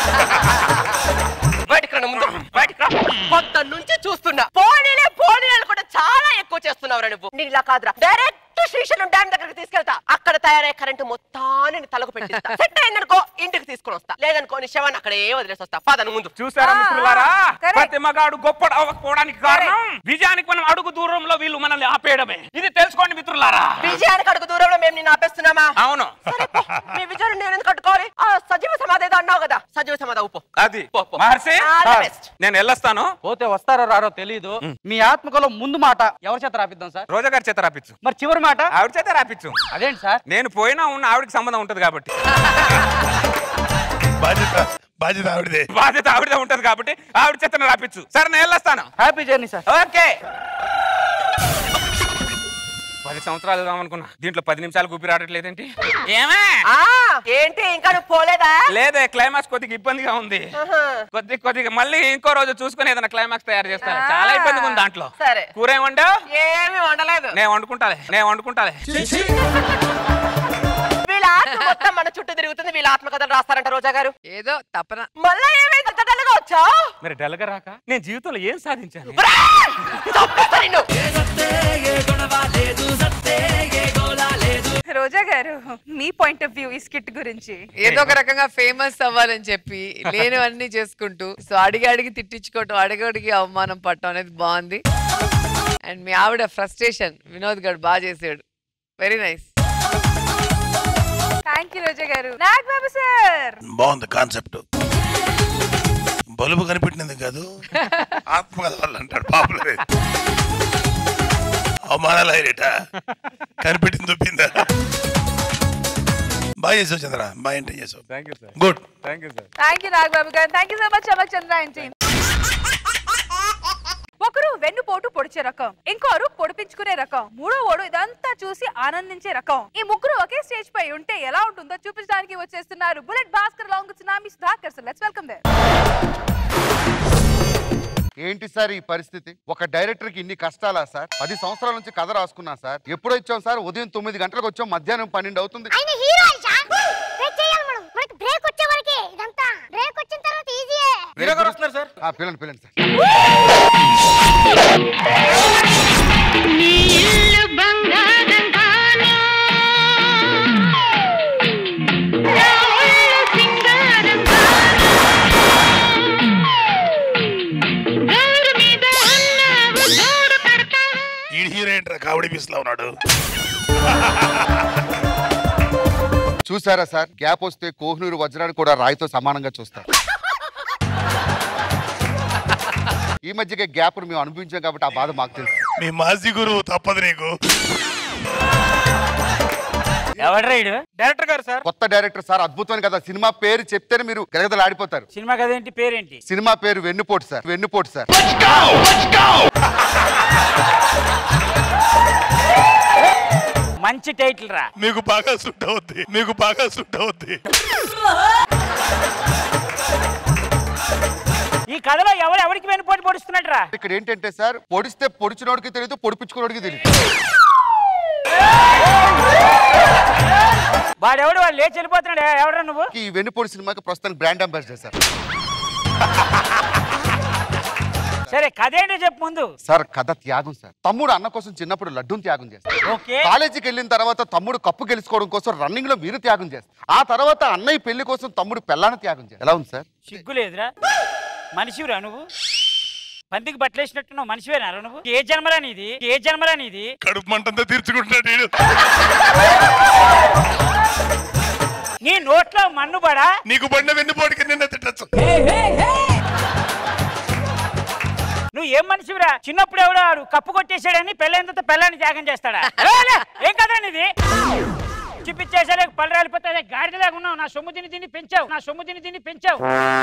[SPEAKER 6] బయటికి రండి ముందు బయటికి రా పొద్దు నుంచి చూస్తున్నా పోనీలే పోనీలు కూడా చాలా ఎక్కువ చేస్తున్నావురా నువ్వు నేను ఇలా కాదురా డైరెక్ట్ శ్రీశైలం డ్యామ్ దగ్గరికి తీసుకెళ్తా అక్కడ తయారయ్యే కరెంటు మొత్తాన్ని నీ తలకు పెట్టిస్తా సెట్ అయిందనుకో ఇంటికి తీసుకుని వస్తా లేదనుకో నీ శవాన్ని అక్కడే వదిలేసి వస్తా పదను ముందు
[SPEAKER 11] చూసారా మిత్రులారా ప్రతి మగాడు గొప్ప అవ్వకపోవడానికి కారణం విజయానికి మనం అడుగు దూరంలో వీళ్ళు మనల్ని ఆపేయడమే ఇది తెలుసుకోండి మిత్రులారా
[SPEAKER 6] విజయానికి అడుగు దూరంలో మేము నిన్ను ఆపేస్తున్నామా
[SPEAKER 11] అవును
[SPEAKER 6] మీ విజయాన్ని నేను ఎందుకు కట్టుకోవాలి ఆ సజీవ సమాధి ఏదో అన్నావు కదా సజీవ సమాధి ఉప్పు
[SPEAKER 11] అది Maharshi
[SPEAKER 6] All the
[SPEAKER 11] sir,
[SPEAKER 6] best.
[SPEAKER 11] నేను వెళ్ళొస్తాను
[SPEAKER 12] పోతే వస్తారో రారో తెలియదు మీ ఆత్మకలో ముందు మాట ఎవరి చేత రాపిద్దాం సార్
[SPEAKER 11] రోజా గారి చేత రాపిచ్చు
[SPEAKER 12] మరి చివరి మాట
[SPEAKER 11] ఆవిడ చేత రాపిచ్చు
[SPEAKER 12] అదేంటి సార్
[SPEAKER 11] నేను పోయినా ఉన్న ఆవిడకి సంబంధం ఉంటది కాబట్టి
[SPEAKER 8] బాధ్యత బాధ్యత ఆవిడదే
[SPEAKER 11] బాధ్యత ఆవిడదే ఉంటది కాబట్టి ఆవిడ చేత రాపిచ్చు సరే నేను వెళ్ళొస్తాను
[SPEAKER 12] హ్యాపీ జర్నీ సార్
[SPEAKER 11] ఓకే పది సంవత్సరాలు వెళ్దాం అనుకున్నా దీంట్లో పది నిమిషాలు ఊపిరి ఆడట్లేదేంటి ఏమే
[SPEAKER 6] ఆ ఏంటి ఇంకా నువ్వు పోలేదా
[SPEAKER 11] లేదే క్లైమాక్స్ కొద్దిగా ఇబ్బందిగా ఉంది
[SPEAKER 6] ఆహా.
[SPEAKER 11] కొద్ది కొద్దిగా మళ్ళీ ఇంకో రోజు చూసుకుని ఏదైనా క్లైమాక్స్ తయారు చేస్తాను చాలా ఇబ్బందిగా ఉంది దాంట్లో
[SPEAKER 6] సరే
[SPEAKER 11] కూర ఏమంటావు
[SPEAKER 6] ఏమి వండలేదు
[SPEAKER 11] నేను వండుకుంటాలే నేను వండుకుంటాలే
[SPEAKER 6] వీళ్ళ ఆత్మ మొత్తం మన చుట్టూ తిరుగుతుంది వీళ్ళ ఆత్మకథలు రాస్తారంట రోజా గారు
[SPEAKER 9] ఏదో తపన
[SPEAKER 6] మళ్ళా ఏమైంది అంత డల్గా వచ్చావు
[SPEAKER 11] మరి డల్గా రాక నేను జీవితంలో ఏం సాధించాను
[SPEAKER 2] రోజా గారు మీ పాయింట్ ఆఫ్ వ్యూ ఈ స్కిట్ గురించి
[SPEAKER 9] ఏదో ఒక రకంగా ఫేమస్ అవ్వాలని చెప్పి లేనివన్నీ చేసుకుంటూ సో అడిగి అడిగి తిట్టించుకోవటం అడిగి అడిగి అవమానం పడటం అనేది బాగుంది అండ్ మీ ఆవిడ ఫ్రస్ట్రేషన్ వినోద్ గారు బాగా చేసాడు very nice
[SPEAKER 2] thank you Roja garu Nag Babu sir
[SPEAKER 8] బాగుంది కాన్సెప్ట్ బలుబు కనిపెట్టినది కాదు ఆత్మకథ వాళ్ళు అంటాడు పాపులర్ అవమానాలు అయిరేట కనిపెట్టింది దొప్పిందా బాగా చేసావు చంద్ర బాగా ఎంటర్ చేసావు
[SPEAKER 11] thank you sir
[SPEAKER 8] good
[SPEAKER 11] thank you sir
[SPEAKER 2] thank you Nag Babu garu thank you so much Amar Chandra and team ఒకరు వెన్నుపోటు పొడిచే రకం ఇంకోరు పొడిపించుకునే రకం మూడో ఓడు ఇదంతా చూసి ఆనందించే రకం ఈ ముగ్గురు ఒకే స్టేజ్ పై ఉంటే ఎలా ఉంటుందో చూపించడానికి వచ్చేస్తున్నారు bullet Bhaskar along tsunami Sudhakar sir let's welcome there
[SPEAKER 13] ఏంటి సార్ ఈ పరిస్థితి ఒక డైరెక్టర్ కి ఇన్ని కష్టాలా సార్ పది సంవత్సరాల నుంచి కథ రాసుకున్నా సార్ ఎప్పుడు వచ్చాం సార్ ఉదయం తొమ్మిది గంటలకు వచ్చాం మధ్యాహ్నం పన్నెండు అవుతుంది
[SPEAKER 5] ఆయన హీరో అయ్యా బ్రేక్ చేయాలి మనం మనకి బ్రేక్ వచ్చే వరకే ఇదంతా బ్రేక్ వచ్చిన తర్వాత ఈజీయే
[SPEAKER 13] హీరో గారు వస్తున్నారు సార్ పిల్లండి పిల్లండి సార్
[SPEAKER 8] ఈ హీరో ఏంట్రా కామెడీ పీస్ లో ఉన్నాడు
[SPEAKER 13] చూసారా సార్ గ్యాప్ వస్తే కోహ్నూరు వజ్రాన్ని కూడా రాయితో సమానంగా చూస్తారు ఈ మధ్యకే గ్యాప్ మేము అనుభవించాం కాబట్టి ఆ బాధ మాకు తెలుసు
[SPEAKER 8] మీ మాజీ గురువు తప్పదు నీకు
[SPEAKER 12] ఎవడ్రైడు
[SPEAKER 7] డైరెక్టర్ గారు సార్
[SPEAKER 13] కొత్త డైరెక్టర్ సార్ అద్భుతం కదా సినిమా పేరు చెప్తేనే మీరు గలగదలు ఆడిపోతారు
[SPEAKER 12] సినిమా కదేంటి పేరేంటి
[SPEAKER 13] సినిమా పేరు వెన్నుపోటు సార్ వెన్నుపోటు సార్
[SPEAKER 12] మంచి టైటిల్ రా
[SPEAKER 8] మీకు బాగా సుట్ అవుద్ది మీకు బాగా సుట్ అవుద్ది
[SPEAKER 12] ఈ కథలో ఎవరు ఎవరికి వెనుపోటు పొడుస్తున్నట్టు రా
[SPEAKER 13] ఇక్కడ ఏంటంటే సార్ పొడిస్తే పొడిచినోడికి తెలియదు పొడిపించుకున్నోడికి తెలియదు
[SPEAKER 12] వాడెవడు వాడు లేచి వెళ్ళిపోతున్నాడు ఎవడరా నువ్వు
[SPEAKER 13] ఈ వెన్నుపోటు సినిమాకి ప్రస్తుతానికి బ్రాండ్ అంబాసిడర్ సార్
[SPEAKER 12] సరే కథ ఏంటో చెప్పు ముందు
[SPEAKER 13] సార్ కథ త్యాగం సార్ తమ్ముడు అన్న కోసం చిన్నప్పుడు లడ్డూని త్యాగం చేస్తారు
[SPEAKER 12] ఓకే
[SPEAKER 13] కాలేజీకి వెళ్ళిన తర్వాత తమ్ముడు కప్పు గెలుచుకోవడం కోసం రన్నింగ్ లో మీరు త్యాగం చేస్తారు ఆ తర్వాత అన్నయ్య పెళ్లి కోసం తమ్ముడు పెళ్ళాన్ని త్యాగం చేస్తారు ఎలా ఉంది సార్
[SPEAKER 12] సిగ్గు లేదురా మనిషివిరా నువ్వు పందికి బట్టలేసినట్టున్నావు మనిషివేనా నువ్వు ఏ జన్మరా నీది ఏ జన్మరా నీది
[SPEAKER 8] కడుపు మంటంతా తీర్చుకుంటున్నాడు వీడు.
[SPEAKER 12] నీ నోట్లో మన్ను పడా
[SPEAKER 8] నీకు బండ వెన్నుపోటుకి నిన్న తిట్టచ్చు
[SPEAKER 12] నువ్వు ఏం మనిషివిరా చిన్నప్పుడు ఎవడో ఆడు కప్పు కొట్టేశాడని పెళ్ళైన తర్వాత పెళ్ళాన్ని త్యాగం చేస్తాడా లే, లే, ఏం కదా నీది చూపించేసరికి పళ్ళు రాలిపోతే గాడిదలాగా ఉన్నావు నా సొమ్ము తిని తిని పెంచావు నా సొమ్ము తిని తిని పెంచావు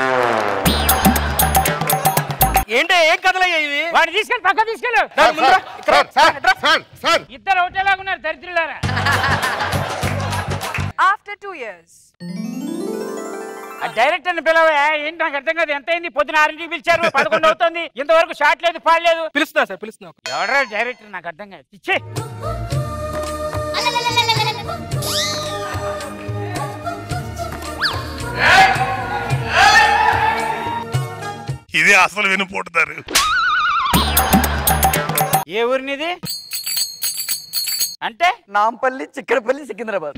[SPEAKER 7] ఏంటి ఏం కథలయ్యా ఇవి
[SPEAKER 12] వాడిని తీసుకెళ్ళి పక్క తీసుకెళ్ళు
[SPEAKER 7] దాని ముందర
[SPEAKER 13] సార్ సార్ సార్ సార్
[SPEAKER 12] ఇద్దరు ఒకటేలాగా ఉన్నారు దరిద్రులారా
[SPEAKER 2] ఆఫ్టర్ టూ ఇయర్స్
[SPEAKER 12] ఆ డైరెక్టర్ ని పిలవే ఏంటి నాకు అర్థం కాదు ఎంత అయింది పొద్దున ఆరింటికి పిలిచారు పదకొండు అవుతుంది ఇంతవరకు షాట్ లేదు పాడలేదు
[SPEAKER 11] పిలుస్తున్నా సార్ పిలుస్తున్నా
[SPEAKER 12] ఎవడరా డైరెక్టర్ నాకు అర్థం కాదు ఇచ్చే
[SPEAKER 8] ఇదే అసలు వెనుపోటుతారు
[SPEAKER 12] ఏ ఊరినిది అంటే
[SPEAKER 14] నాంపల్లి చిక్కడపల్లి సికింద్రాబాద్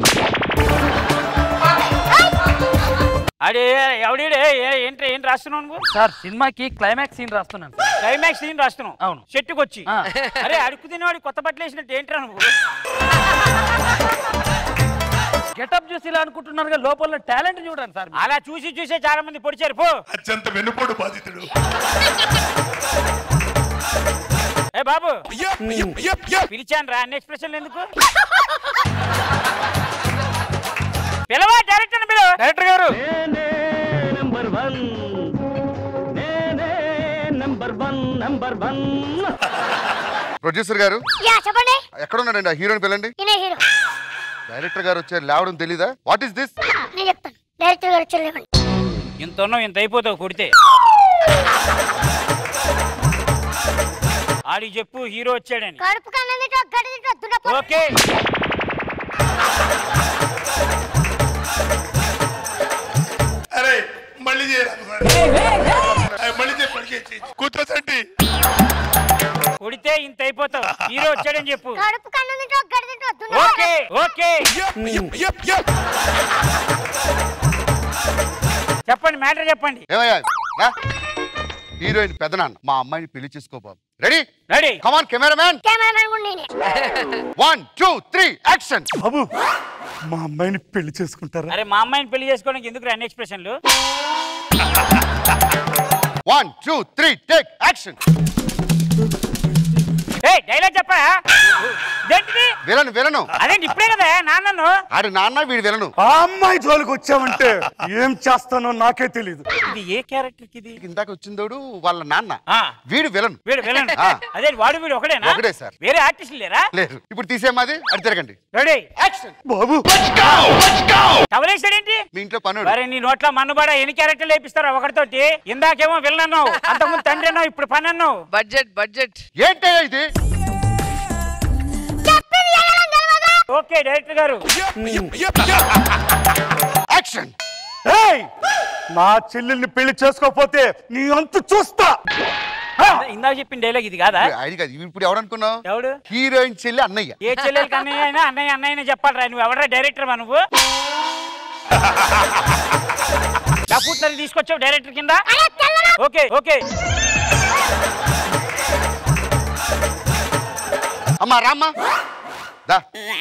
[SPEAKER 12] అడే ఎవడే ఏంటి ఏం రాస్తున్నావు నువ్వు
[SPEAKER 14] సార్ సినిమాకి క్లైమాక్స్ సీన్ రాస్తున్నాను సార్.
[SPEAKER 12] క్లైమాక్స్ సీన్ రాస్తున్నావు
[SPEAKER 14] అవును.
[SPEAKER 12] చెట్టుకు వచ్చి
[SPEAKER 14] ఆ.
[SPEAKER 12] అరే అడుగు తినేవాడి కొత్త బట్టలు వేసినట్టు ఏంట్రా నువ్వు
[SPEAKER 14] గెటప్ చూసి ఇలా అనుకుంటున్నారు లోపల టాలెంట్ చూడండి సార్
[SPEAKER 12] అలా చూసి చూసే చాలా మంది పొడిచారు పో
[SPEAKER 8] అత్యంత వెన్నుపోటు బాధితుడు
[SPEAKER 12] ఏ బాబు పిలిచాను రా అన్ని ఎక్స్ప్రెషన్ ఎందుకు పిలవా డైరెక్టర్ పిలవ
[SPEAKER 11] డైరెక్టర్ గారు
[SPEAKER 14] number one number one number one
[SPEAKER 13] producer గారు
[SPEAKER 5] యా చెప్పండి
[SPEAKER 13] ఎక్కడున్నాడండి ఆ హీరోని పిల్లండి
[SPEAKER 5] ఈయన హీరో
[SPEAKER 13] డైరెక్టర్ గారు వచ్చారు లేవడం తెలీదా వాట్ ఈస్ దిస్
[SPEAKER 5] నేను చెప్తాను డైరెక్టర్ గారు వచ్చేలేమండి
[SPEAKER 12] ఇంత ఉన్నావు ఇంత అయిపోతావు కొడితే ఆడికి చెప్పు హీరో వచ్చాడని
[SPEAKER 5] కడుపు కన్నం తింటూ గడి తింటూ దున్నపో
[SPEAKER 12] ఓకే
[SPEAKER 8] అరే మళ్ళీ చేయరా అరే, మళ్ళీ చేయి మళ్ళీ చేయి కూర్చోసండి
[SPEAKER 12] కొడితే ఇంత అయిపోతావు హీరో వచ్చాడని చెప్పు
[SPEAKER 5] కడుపు కన్నం తింటూ గడి తింటూ దున్నపో
[SPEAKER 12] ఓకే ఓకే చెప్పండి మ్యాటర్ చెప్పండి
[SPEAKER 13] ఏమయ్యా రా. హీరోయిన్ పెదనాన్న మా అమ్మాయిని పెళ్లి చేసుకో బాబు ready
[SPEAKER 12] ready
[SPEAKER 13] come on cameraman
[SPEAKER 5] cameraman కూడా నేనే
[SPEAKER 13] వన్ టూ త్రీ యాక్షన్
[SPEAKER 15] బాబు మా అమ్మాయిని పెళ్లి చేసుకుంటారా
[SPEAKER 12] అరే మా అమ్మాయిని పెళ్లి చేసుకోవడానికి ఎందుకు అన్ని ఎక్స్ప్రెషన్లు
[SPEAKER 13] one two three take action
[SPEAKER 12] ఏ డైలాగ్ చెప్పా దేంటిది
[SPEAKER 13] విలను విలను
[SPEAKER 12] అదేంటి ఇప్పుడే కదా నాన్నను
[SPEAKER 13] ఆడు నాన్న వీడు విలను
[SPEAKER 15] ఆ అమ్మాయి జోలికి వచ్చావంటే ఏం చేస్తానో నాకే తెలియదు
[SPEAKER 12] ఇది ఏ క్యారెక్టర్ కి ఇది
[SPEAKER 13] ఇందాక వచ్చిందోడు వాళ్ళ నాన్న
[SPEAKER 12] ఆ,
[SPEAKER 13] వీడు విలను
[SPEAKER 12] వీడు విలన్
[SPEAKER 13] ఆ.
[SPEAKER 12] అదే వాడు వీడు ఒకడేనా
[SPEAKER 13] ఒకడే సార్.
[SPEAKER 12] వేరే ఆర్టిస్టులు లేరా
[SPEAKER 13] లేదు ఇప్పుడు తీసేమాది అటు తిరగండి
[SPEAKER 12] రెడీ
[SPEAKER 13] యాక్షన్
[SPEAKER 15] బాబు
[SPEAKER 12] టవలేసాడేంటి
[SPEAKER 13] మీ ఇంట్లో పనుడు
[SPEAKER 12] మరి నీ నోట్లో మన్నుబడ ఎన్ని క్యారెక్టర్లు వేపిస్తారా ఒకటితోటి ఇందాకేమో విలన్ అన్నావు అంతకుముందు తండ్రి అన్నావు ఇప్పుడు పని అన్నావు
[SPEAKER 9] బడ్జెట్ బడ్జెట్
[SPEAKER 13] ఏంటయ్యా ఇది
[SPEAKER 12] ఓకే డైరెక్టర్ గారు
[SPEAKER 13] యాక్షన్
[SPEAKER 15] ఏయ్ నా చెల్లెల్ని పెళ్లి చేసుకోకపోతే నీ అంతు చూస్తా
[SPEAKER 12] ఇందాక చెప్పిన డైలాగ్ ఇది కాదా
[SPEAKER 13] అది కాదు ఇప్పుడు ఎవడనుకున్నావు
[SPEAKER 12] ఎవడు
[SPEAKER 13] హీరోయిన్ చెల్లి అన్నయ్య
[SPEAKER 12] ఏ చెల్లెలకి అన్నయ్య అయినా అన్నయ్య అన్నయ్య అయినా చెప్పాలరా నువ్వు ఎవడరా డైరెక్టర్ మా నువ్వు డబ్బుట్లని తీసుకొచ్చావు డైరెక్టర్ కింద ఓకే ఓకే
[SPEAKER 13] అమ్మా రామ్మా దా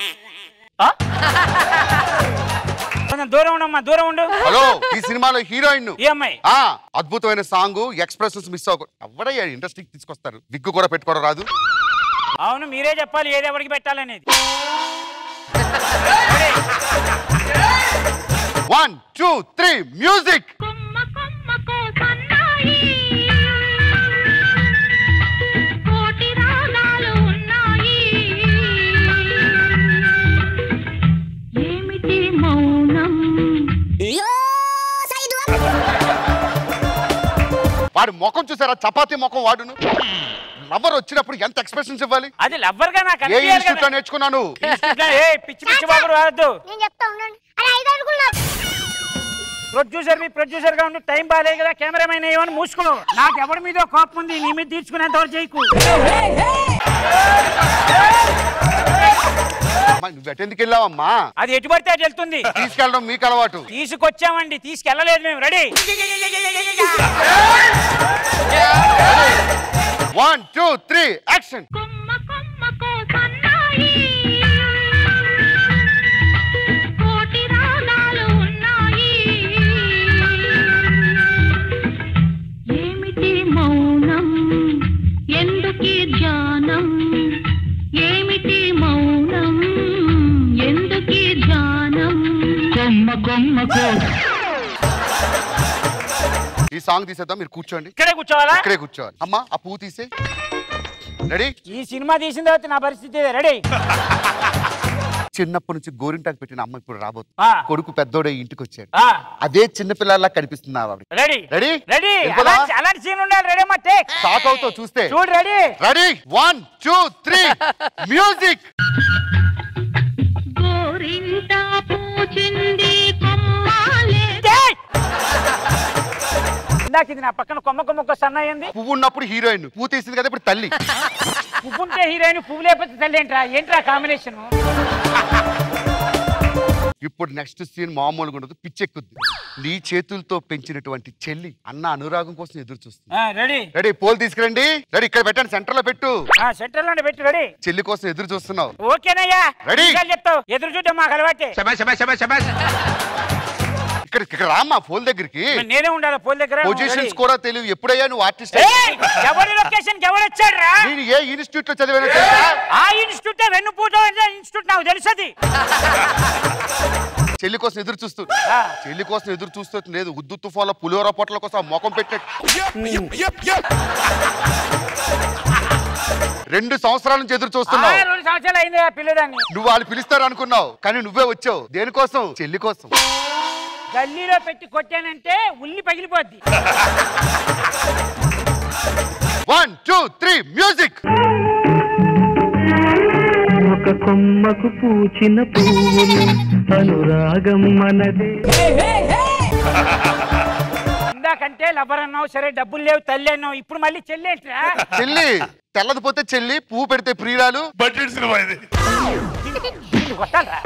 [SPEAKER 12] కొంచెం దూరం ఉండమ్మా దూరం ఉండు
[SPEAKER 13] హలో ఈ సినిమాలో హీరోయిన్
[SPEAKER 12] ఏ అమ్మాయి
[SPEAKER 13] ఆ అద్భుతమైన సాంగ్ ఎక్స్ప్రెషన్స్ మిస్ అవ్వకూడదు ఎవడయ్యా ఇండస్ట్రీకి తీసుకొస్తారు విగ్గు కూడా పెట్టుకోవడం రాదు
[SPEAKER 12] అవును మీరే చెప్పాలి ఏది ఎవరికి పెట్టాలనేది
[SPEAKER 13] వన్ టూ త్రీ మ్యూజిక్
[SPEAKER 4] కోటి రాగాలు ఉన్నాయి ఏమిటి మౌనం
[SPEAKER 13] వాడి ముఖం చూసారా చపాతీ ముఖం వాడును లవర్ వచ్చినప్పుడు ఎంత ఎక్స్ప్రెషన్స్ ఇవ్వాలి
[SPEAKER 12] అది లవ్వర్ గా నాకు
[SPEAKER 13] ఏ
[SPEAKER 12] అనిపించాలి
[SPEAKER 13] ఇన్స్టిట్యూట్ లో
[SPEAKER 12] కదా.
[SPEAKER 13] నేర్చుకున్నాను
[SPEAKER 12] ఇన్స్టిట్యూట్ లో, ఏ పిచ్చి పిచ్చి బాబుడు వాడద్దు
[SPEAKER 5] నేను చెప్తా ఉండండి అరే ఐదు అడుగులు నాకు
[SPEAKER 12] ప్రొడ్యూసర్ మీ ప్రొడ్యూసర్ గా ఉండి టైం బాగాలేదు కదా కెమెరామెన్ ఏమని మూసుకో నాకు ఎవరి మీద కోపం ఉంది నీ మీద తీర్చుకునేంత వరకు చేయకు
[SPEAKER 13] అమ్మా, నువ్వు ఎటెందుకు వెళ్ళావమ్మా
[SPEAKER 12] అది ఎటు పడితే అటు వెళ్తుంది
[SPEAKER 13] తీసుకెళ్ళడం మీకు అలవాటు
[SPEAKER 12] తీసుకొచ్చామండి తీసుకెళ్ళలేదు మేము ready
[SPEAKER 13] one two three action
[SPEAKER 4] కోటి రాగాలు ఉన్నాయి ఏమిటి మౌనం ఎందుకీ ధ్యానం ఏమిటి మౌనం ఎందుకీ ధ్యానం
[SPEAKER 14] కొమ్మ కొమ్మకో
[SPEAKER 13] ఈ సాంగ్ తీసేద్దాం మీరు కూర్చోండి
[SPEAKER 12] ఇక్కడే కూర్చోవాలా
[SPEAKER 13] ఇక్కడే కూర్చోవాలి అమ్మా ఆ పువ్వు తీసే రెడీ
[SPEAKER 12] ఈ సినిమా తీసిన తర్వాత నా పరిస్థితి ఇదే రెడీ
[SPEAKER 13] చిన్నప్పటి నుంచి గోరింటాకు పెట్టిన అమ్మ ఇప్పుడు రాబోతుంది
[SPEAKER 12] ఆ.
[SPEAKER 13] కొడుకు పెద్దోడే ఇంటికి వచ్చాడు
[SPEAKER 12] ఆ.
[SPEAKER 13] అదే చిన్నపిల్లలా కనిపిస్తుంది ఆవిడ
[SPEAKER 12] రెడీ
[SPEAKER 13] రెడీ
[SPEAKER 12] రెడీ
[SPEAKER 13] వెళ్ళిపోదా?
[SPEAKER 12] అలాంటి అలాంటి సీన్ ఉండాలి రెడీ అమ్మా టేక్
[SPEAKER 13] షాక్ అవుతావు చూస్తే
[SPEAKER 12] చూడు ready
[SPEAKER 13] ready one two three music
[SPEAKER 4] గోరింటా పూచింది కొమ్మాలే
[SPEAKER 12] ఇందాక ఇది నా పక్కన కొమ్మ కొమ్మకు సన్న అయింది
[SPEAKER 13] పువ్వు ఉన్నప్పుడు హీరోయిన్ పువ్వు తీసింది కదా ఇప్పుడు తల్లి
[SPEAKER 12] పువ్వు ఉంటే హీరోయిన్ పువ్వు లేకపోతే తల్లి ఏంట్రా ఏంట్రా కాంబినేషన్
[SPEAKER 13] ఇప్పుడు నెక్స్ట్ సీన్ మామూలుగా ఉండదు పిచ్చెక్కుద్ది నీ చేతులతో పెంచినటువంటి చెల్లి అన్న అనురాగం కోసం ఎదురు చూస్తుంది
[SPEAKER 12] రెడీ
[SPEAKER 13] రెడీ పోల్ తీసుకురండి రెడీ ఇక్కడ పెట్టండి సెంటర్ లో పెట్టు
[SPEAKER 12] సెంటర్ లోనే పెట్టి రెడీ
[SPEAKER 13] చెల్లి కోసం ఎదురు చూస్తున్నావు
[SPEAKER 12] ఓకేనయ్యా
[SPEAKER 13] Ready?
[SPEAKER 12] ఇంకా చెప్తావు ఎదురు చూడడం మాకు అలవాటే
[SPEAKER 13] ఇక్కడ ఇక్కడ రామ్మా పోల్ దగ్గరికి
[SPEAKER 12] మరి నేనే ఉండాలి పోల్ దగ్గర
[SPEAKER 13] పొజిషన్స్ కూడా తెలియదు ఎప్పుడయ్యా నువ్వు ఆర్టిస్ట్
[SPEAKER 12] ఏయ్! ఎవరి లొకేషన్ ఎవరు వచ్చాడు రా
[SPEAKER 13] నేను ఏ ఇన్స్టిట్యూట్ లో చదివానో తెలుసా
[SPEAKER 12] ఆ ఇన్స్టిట్యూట్ వెన్నుపూట ఇన్స్టిట్యూట్ నాకు తెలుసది
[SPEAKER 13] చెల్లి కోసం ఎదురు చూస్తూ చెల్లి కోసం ఎదురు చూస్తూ లేదు ఉద్దు తుఫాన్ల పులిహోర పొట్ల కోసం ఆ ముఖం పెట్టినట్టు రెండు సంవత్సరాల నుంచి ఎదురు
[SPEAKER 12] ఆ,
[SPEAKER 13] చూస్తున్నావు
[SPEAKER 12] రెండు సంవత్సరాలు అయింది ఆ పిల్లదాన్ని
[SPEAKER 13] నువ్వు వాళ్ళు పిలుస్తారు అనుకున్నావు కానీ నువ్వే వచ్చావు దేనికోసం చెల్లి కోసం
[SPEAKER 12] గల్లీలో పెట్టి కొట్టానంటే ఉల్లి పగిలిపోద్ది
[SPEAKER 13] వన్ టూ త్రీ మ్యూజిక్
[SPEAKER 16] ఒక కొమ్మకు పూచిన పువ్వులు అనురాగం మనదే
[SPEAKER 12] ఇందాకంటే లబ్బర్ అన్నావు సరే డబ్బులు లేవు తల్లి అన్నావు ఇప్పుడు మళ్ళీ చెల్లేంట్రా
[SPEAKER 13] చెల్లి తెల్లది పోతే చెల్లి పువ్వు పెడితే ప్రియురాలు
[SPEAKER 8] బడ్జెట్ సినిమా ఇది
[SPEAKER 12] కొట్టాలరా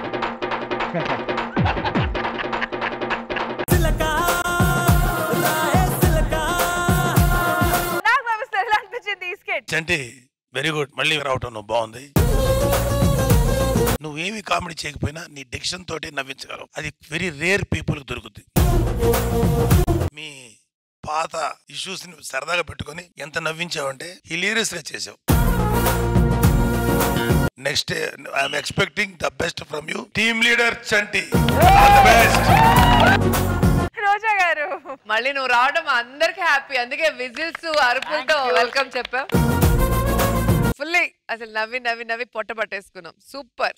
[SPEAKER 2] నాకు వ్యవస్థ ఎలా అనిపించింది ఈ స్కెచ్
[SPEAKER 8] చంటి వెరీ గుడ్ మళ్ళీ రావటం నువ్వు బాగుంది నువ్వేమి కామెడీ చేయకపోయినా నీ డిక్షన్ తోటి నవ్వించగలవు అది వెరీ రేర్ పీపుల్ దొరుకుతుంది మీ పాత ఇష్యూస్ ని సరదాగా పెట్టుకొని ఎంత నవ్వించావంటే హిలీరియస్ గా చేసావు next I'm expecting the best from you team leader Chanti best
[SPEAKER 2] Roja garu
[SPEAKER 9] మళ్ళీ నువ్వు రావడం అందరికి హ్యాపీ అందుకే విజిల్స్ అరుపులతో వెల్కమ్ చెప్పా ఫుల్లీ అసలు నవ్వి నవ్వి నవ్వి పొట్ట పట్టేసుకున్నాం super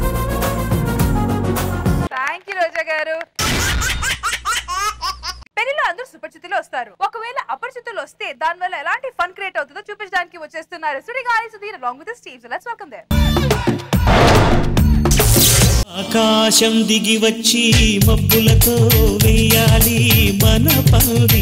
[SPEAKER 2] thank you Roja garu పెళ్లిలో అందరూ సుపరిచితులు వస్తారు ఒకవేళ అపరిచితులు వస్తే దాని వల్ల ఎలాంటి ఫన్ క్రియేట్ అవుతుందో చూపించడానికి వచ్చేస్తున్నారు Sudigali Sudheer along with Steve let's welcome there
[SPEAKER 17] ఆకాశం దిగి వచ్చి మబ్బులతో వేయాలి మన పందిరి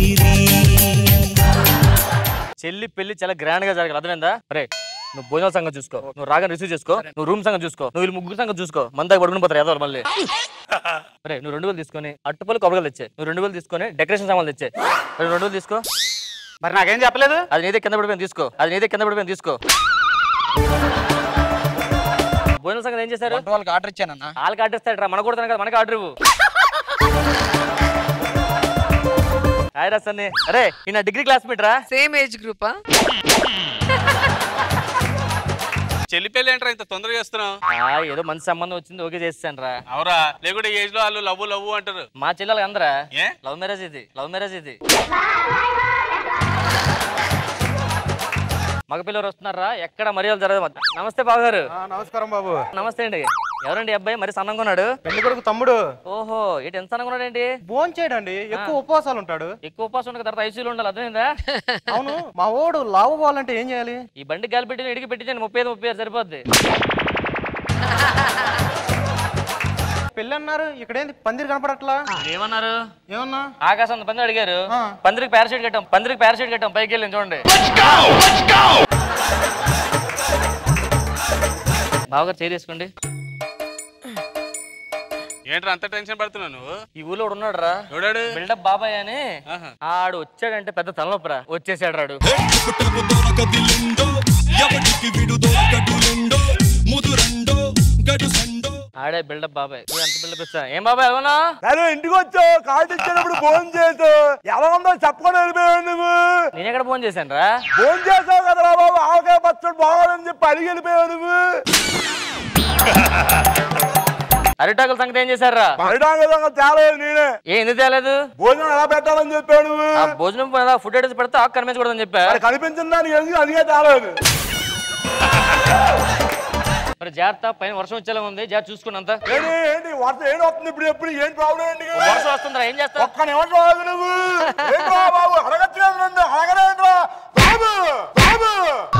[SPEAKER 14] చెల్లి పెళ్లి చాలా గ్రాండ్ గా జరగాలి అర్థమైందా రే నువ్వు భోజనాల సంగతి చూసుకో నువ్వు రాగా రిసీవ్ చేసుకో నువ్వు రూమ్ సంగతి చూసుకో నువ్వు వీళ్ళు ముగ్గురు సంగతి చూసుకో మన దగ్గర పడుకుని పోతారు ఏదో మళ్ళీ రే నువ్వు రెండు వేలు తీసుకొని అట్టుపల్లి కొబ్బరికాయలు తెచ్చే నువ్వు రెండు వేలు తీసుకొని డెకరేషన్ సామాన్లు తెచ్చే రెండు వేలు తీసుకో
[SPEAKER 7] మరి నాకేం చెప్పలేదు
[SPEAKER 14] అది నీదే కింద పడిపోయింది తీసుకో అది నీదే కింద పడిపోయింది తీసుకో భోజనం సంగతి ఏం చేశారు
[SPEAKER 18] వాళ్ళకి ఆర్డర్ ఇచ్చానన్నా
[SPEAKER 14] వాళ్ళకి ఆర్డర్ ఇస్తాడు రా మనకు కూడా కదా మనకి ఆర్డర్ ఇవ్వు హాయ్ రా సన్ని అరే ఈ నా డిగ్రీ క్లాస్మేట్ రా
[SPEAKER 9] సేమ్ ఏజ్ గ్రూపా
[SPEAKER 11] చెల్లి పెళ్ళి ఏంట్రా ఇంత తొందరగా చేస్తున్నావు
[SPEAKER 14] ఆ, ఏదో మంచి సంబంధం వచ్చింది ఓకే చేస్తాను రా
[SPEAKER 11] అవరా లేకుంటే ఏజ్ లో వాళ్ళు లవ్వు లవ్వు అంటారు
[SPEAKER 14] మా చెల్లెలు అందరా
[SPEAKER 11] ఏ
[SPEAKER 14] లవ్ మ్యారేజ్ ఇది లవ్ మ్యారేజ్ ఇది మగ పిల్లలు వస్తున్నారా ఎక్కడ మర్యాదలు జరగదు మధ్య. నమస్తే బాబు గారు
[SPEAKER 7] నమస్కారం బాబు
[SPEAKER 14] నమస్తే అండి ఎవరండి ఈ అబ్బాయి మరి సన్నంగా ఉన్నాడు
[SPEAKER 7] పెళ్లి కొడుకు తమ్ముడు
[SPEAKER 14] ఓహో ఏంటి ఎంత సన్నంగా ఉన్నాడు ఏంటి
[SPEAKER 7] భోజనం చేయడండి ఎక్కువ ఉపవాసాలు ఉంటాడు
[SPEAKER 14] ఎక్కువ ఉపవాసం ఉండక తర్వాత ఐసీలో ఉండాలి అర్థమైందా
[SPEAKER 7] అవును మా ఓడు లావు పోవాలంటే ఏం చేయాలి
[SPEAKER 14] ఈ బండి గాలి పెట్టి ఇడికి పెట్టించండి ముప్పై ఐదు ముప్పై ఆరు సరిపోద్ది
[SPEAKER 7] పెళ్ళి అన్నారు ఇక్కడేంది పందిరి కనపడట్లా
[SPEAKER 14] ఏమన్నారు
[SPEAKER 7] ఏమన్నా
[SPEAKER 14] ఆకాశం పందిరి అడిగారు పందిరికి పారాషూట్ కట్టాం పందిరికి పారాషూట్ కట్టాం పైకి వెళ్ళి చూడండి బావగారు చేరేసుకోండి
[SPEAKER 11] ఏంట్రా అంత టెన్షన్ పడుతున్నావు నువ్వు
[SPEAKER 14] ఈ ఊళ్ళో ఒకడు ఉన్నాడు రా
[SPEAKER 11] ఎవడాడు
[SPEAKER 14] బిల్డప్ బాబాయ్ అని ఆడు వచ్చాడంటే పెద్ద తలనొప్పరా వచ్చేసాడు రాడు
[SPEAKER 3] ఎవడికి విడు దొరకడులుండో ముదురండో గడు సండో
[SPEAKER 14] ఆడే బిల్డప్ బాబాయ్ నువ్వు ఎంత బిల్డప్ ఇస్తా ఏం బాబాయ్ అవునా
[SPEAKER 15] నేను ఇంటికి వచ్చావు కార్డు ఇచ్చినప్పుడు ఫోన్ చేసు ఎలా ఉందో చెప్పకుండా వెళ్ళిపోయావు నువ్వు
[SPEAKER 14] నేను ఎక్కడ ఫోన్ చేశాను రా
[SPEAKER 15] ఫోన్ చేసావు కదరా బాబు ఆవకాయ పచ్చడి బాగోదని చెప్పి అడిగి వెళ్ళిపోయావు నువ్వు
[SPEAKER 14] అరిటాకుల సంగతి ఏం చేశారా
[SPEAKER 15] పరిణామం తేలేదు నేనే
[SPEAKER 14] ఏ ఎందుకు తేలేదు
[SPEAKER 15] భోజనం ఎలా పెట్టాలని చెప్పావు నువ్వు
[SPEAKER 14] ఆ భోజనం పైన ఫుడ్ ఐటమ్స్ పెడితే ఆకు కనిపించకూడదని చెప్పా
[SPEAKER 15] మరి కనిపించిన దానికి ఎందుకు అదిగే తేలేదు
[SPEAKER 14] మరి జాగ్రత్త పైన వర్షం వచ్చేలా ఉంది జాగ్రత్త చూసుకున్నంత
[SPEAKER 18] ఏంటి ఏంటి వర్షం ఏంటి వస్తుంది ఇప్పుడు ఎప్పుడు ఏం ప్రాబ్లం ఏంటి
[SPEAKER 14] వర్షం వస్తుందిరా ఏం చేస్తావు
[SPEAKER 18] ఒక్క నిమిషం ఆగు నువ్వు ఏంట్రా బాబు అడగచ్చు కదా నన్ను అడగలేంట్రా బాబు బాబు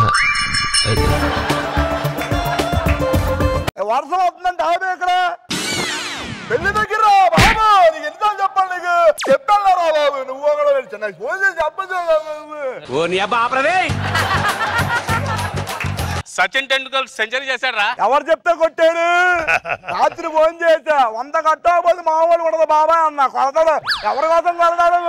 [SPEAKER 18] ఏ, వర్షం వస్తుందంటే ఆమె ఇక్కడ పెళ్లి దగ్గర రా బాబు నీకు ఎన్నిసార్లు చెప్పాలి నీకు చెప్పాను రా బాబు నువ్వు కూడా వెళ్ళి నాకు ఫోన్ చేసి చెప్పచ్చు నువ్వు
[SPEAKER 11] ఓ నీ అబ్బా ఆపరదే సచిన్ టెండూల్కర్ సెంచరీ చేశాడు రా
[SPEAKER 18] ఎవరు చెప్తే కొట్టాడు రాత్రి ఫోన్ చేసా వంద కట్టకపోతే మామూలు ఉండదు బాబాయ్ అన్న కొడతాడు ఎవరి కోసం కొడతాడు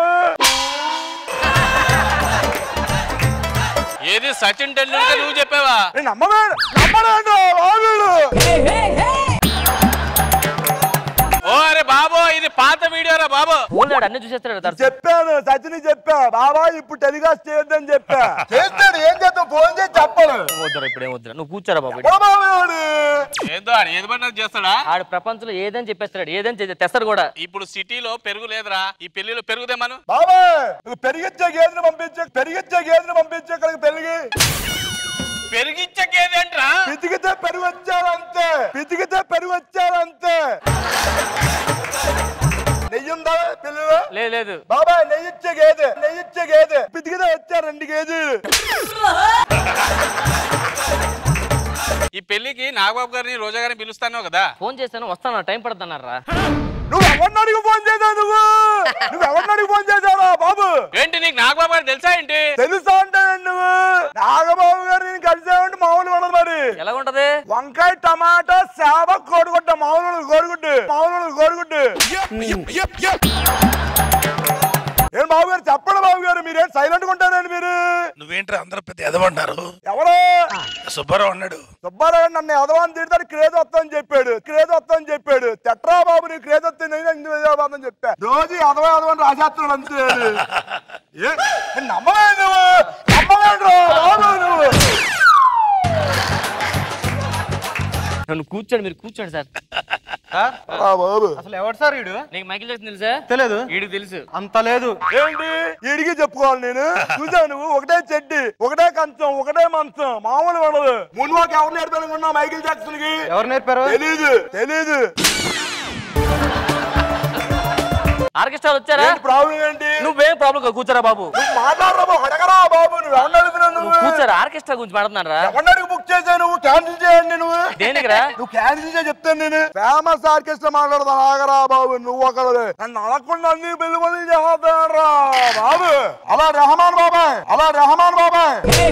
[SPEAKER 11] ఏది సచిన్ టెండూల్కర్ నువ్వు చెప్పావా
[SPEAKER 18] నమ్మమే నమ్మలేడు బాబుడు
[SPEAKER 11] ఓ అరే బాబో ఇది పాత వీడియో రా బాబు
[SPEAKER 14] ఊళ్ళాడు అన్ని చూసేస్తాడు తరచు.
[SPEAKER 18] చెప్పాను సచిన్ చెప్పా బాబా ఇప్పుడు టెలికాస్ట్ చేయొద్దని చెప్పా చేస్తాడు ఏం చేద్దాం ఫోన్ చేసి చెప్పాను
[SPEAKER 14] వద్దురా ఇప్పుడు ఏం వద్దురా నువ్వు కూర్చోరా బాబు
[SPEAKER 11] ఏందో ఆడు ఏది పడినా చేస్తాడా
[SPEAKER 14] ఆడు ప్రపంచంలో ఏదని చెప్పేస్తాడు ఏదని చేస్తే తెస్తాడు కూడా
[SPEAKER 11] ఇప్పుడు సిటీలో పెరుగు లేదురా ఈ పెళ్లిలో పెరుగుదేమను
[SPEAKER 18] బాబా నువ్వు పెరిగిచ్చే గేదెని పంపించే పెరిగిచ్చే గేదెని పంపించే ఇక్కడికి పెరిగి
[SPEAKER 11] పెరిగిచ్చే గేదేంట్రా
[SPEAKER 18] పితికితే పెరుగు వచ్చారంతే పితికితే పెరుగు వచ్చారంతే నెయ్యి ఉందా పిల్లలు
[SPEAKER 14] లేదు లేదు
[SPEAKER 18] బాబా నెయ్యి ఇచ్చే గేదె నెయ్యి ఇచ్చే గేదె పితికితే వచ్చారు రెండు కేజీలు
[SPEAKER 11] ఈ పెళ్లికి నాగబాబు గారిని రోజా గారిని పిలుస్తాను కదా
[SPEAKER 14] ఫోన్ చేశాను వస్తాను టైం పడుతున్నారా
[SPEAKER 18] నువ్వు ఎవరిని అడిగి ఫోన్ చేశావు నువ్వు నువ్వు ఎవరిని అడిగి ఫోన్ చేశావురా బాబు
[SPEAKER 11] ఏంటి నీకు నాగబాబు గారు తెలుసా ఏంటి
[SPEAKER 18] తెలుసా అంటే నువ్వు నాగబాబు గారు నేను కలిసావంటే మామూలుగా ఉండదు మరి
[SPEAKER 14] ఎలా ఉంటది
[SPEAKER 18] వంకాయ టమాటా సేవ కోడిగుడ్డ మామూలు కోడిగుడ్డు మామూలు కోడిగుడ్డు ఏం బాబు గారు చెప్పండి బాబు గారు మీరేం సైలెంట్ గా ఉంటారండి మీరు
[SPEAKER 8] నువ్వేంట్రా అందరూ పెద్ద ఎదవంటారు
[SPEAKER 18] ఎవరు
[SPEAKER 8] సుబ్బారావు అన్నాడు
[SPEAKER 18] సుబ్బారావు నన్ను ఎదవాన్ని తిడతాడు క్రేజ్ వస్తామని చెప్పాడు క్రేజ్ వస్తామని చెప్పాడు తెట్రా బాబు నీ క్రేజ్ వస్తే నేను ఎందుకు ఎదవాదని చెప్పా రోజు ఎదవా ఎదవని రాసేస్తున్నాడు అంతే ఏ, నేను నమ్మలే నువ్వు నమ్మలేదురా బాబు నువ్వు
[SPEAKER 14] నన్ను కూర్చోండి మీరు కూర్చోండి సార్
[SPEAKER 18] బాబు
[SPEAKER 14] అసలు ఎవరు సార్ వీడు నీకు మైకిల్ జాక్సన్ తెలుసా
[SPEAKER 18] తెలియదు
[SPEAKER 14] వీడికి తెలుసు
[SPEAKER 18] అంత లేదు ఏంటి ఇడిగి చెప్పుకోవాలి నేను చూసావు నువ్వు ఒకటే చెడ్డి ఒకటే కంచం ఒకటే మంచం మామూలు ఉండదు మున్వాకి ఎవరు నేర్పాలనుకున్నా మైకిల్ జాక్సన్ కి
[SPEAKER 14] ఎవరు నేర్పారు?
[SPEAKER 18] తెలీదు తెలీదు
[SPEAKER 14] ఆర్కెస్ట్రా వచ్చారా
[SPEAKER 18] ఏంటి ప్రాబ్లం ఏంటి
[SPEAKER 14] నువ్వేం ప్రాబ్లం కాదు, కూర్చోరా బాబు
[SPEAKER 18] నువ్వు మాట్లాడరా బాబు, అడగరా బాబు నువ్వు ఎవరిని అడుగుతున్నావు
[SPEAKER 14] నువ్వు
[SPEAKER 18] నువ్వు
[SPEAKER 14] కూర్చోరా ఆర్కెస్ట్రా గురించి మాట్లాడుతున్నాను రా
[SPEAKER 18] ఎవరిని అడిగి బుక్ చేసావు నువ్వు క్యాన్సిల్ చేయండి నువ్వు
[SPEAKER 14] దేనికిరా?
[SPEAKER 18] నువ్వు క్యాన్సిల్ చేసి చెప్తాను నేను ఫేమస్ ఆర్కెస్ట్రా మాట్లాడదా ఆగరా బాబు నువ్వు ఒకడు నన్ను అడగకుండా అన్ని పెళ్లి పనులు చేస్తాడరా బాబు అలా రెహమాన్ బాబాయ్ అలా రెహమాన్ బాబాయ్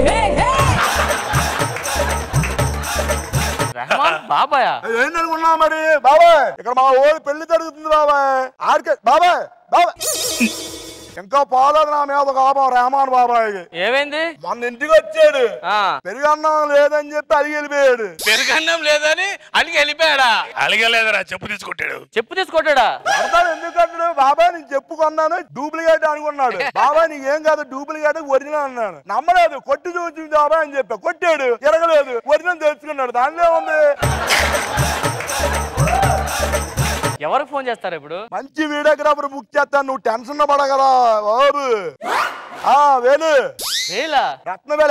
[SPEAKER 14] రెహమాన్ బాబాయ్
[SPEAKER 18] ఏంటి అనుకున్నా మరి బాబాయ్ ఇక్కడ మా ఓడి పెళ్లి జరుగుతుంది బాబాయ్ ఆర్కే బాబాయ్ బాబాయ్ ఇంకా పోలేదు నా మీద కోపం రెహమాన్ బాబాయ్
[SPEAKER 14] ఏమైంది
[SPEAKER 18] మొన్న ఇంటికి వచ్చాడు పెరుగన్నం లేదని చెప్పి అడిగి వెళ్ళిపోయాడు
[SPEAKER 11] పెరుగన్నం లేదని అడిగి వెళ్ళిపోయాడా
[SPEAKER 8] అలిగలేదురా చెప్పు తీసుకొట్టాడు
[SPEAKER 14] చెప్పు తీసుకొట్టాడా
[SPEAKER 18] అర్థం ఎందుకు అంటాడు బాబాయ్ నేను చెప్పు కొన్నాను డూప్లికేట్ అనుకున్నాడు బాబాయ్ నీకేం కాదు డూప్లికేట్ ఒరిజినల్ అన్నాడు నమ్మలేదు కొట్టి చూసి బాబాయ్ అని చెప్పా కొట్టాడు ఎరగలేదు ఒరిజినల్ తెలుసుకున్నాడు దానిలో ఉంది
[SPEAKER 14] ఎవరికి ఫోన్ చేస్తారు ఇప్పుడు
[SPEAKER 18] మంచి వీడియోగ్రాఫర్ బుక్ చేస్తాను నువ్వు టెన్షన్ పడగరా బాబు ఆ వేలు
[SPEAKER 14] వేలా
[SPEAKER 18] రత్నవేల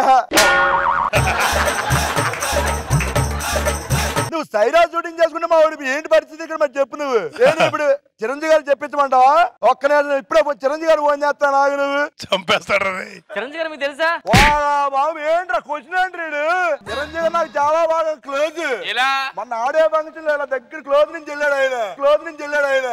[SPEAKER 18] నువ్వు సైరా షూటింగ్ చేసుకుంటే మా వాడికి ఏంటి పరిస్థితి ఇక్కడ మరి చెప్పు నువ్వు ఏంటి ఇప్పుడు చిరంజీవి గారు చెప్పించమంటావా ఒక్క నేను ఇప్పుడే పోయి చిరంజీవి గారు ఫోన్ చేస్తాను ఆగు నువ్వు
[SPEAKER 8] చంపేస్తాడు
[SPEAKER 14] చిరంజీవి గారు మీకు తెలుసా
[SPEAKER 18] వాడా బాబు ఏంట్రా క్వశ్చన్ ఏంటి వీడు? చిరంజీవి గారు నాకు చాలా బాగా క్లోజ్
[SPEAKER 11] ఇలా
[SPEAKER 18] మొన్న ఆడే ఫంక్షన్ ఇలా దగ్గర క్లోజ్ నుంచి వెళ్ళాడు ఆయన క్లోజ్ నుంచి వెళ్ళాడు ఆయన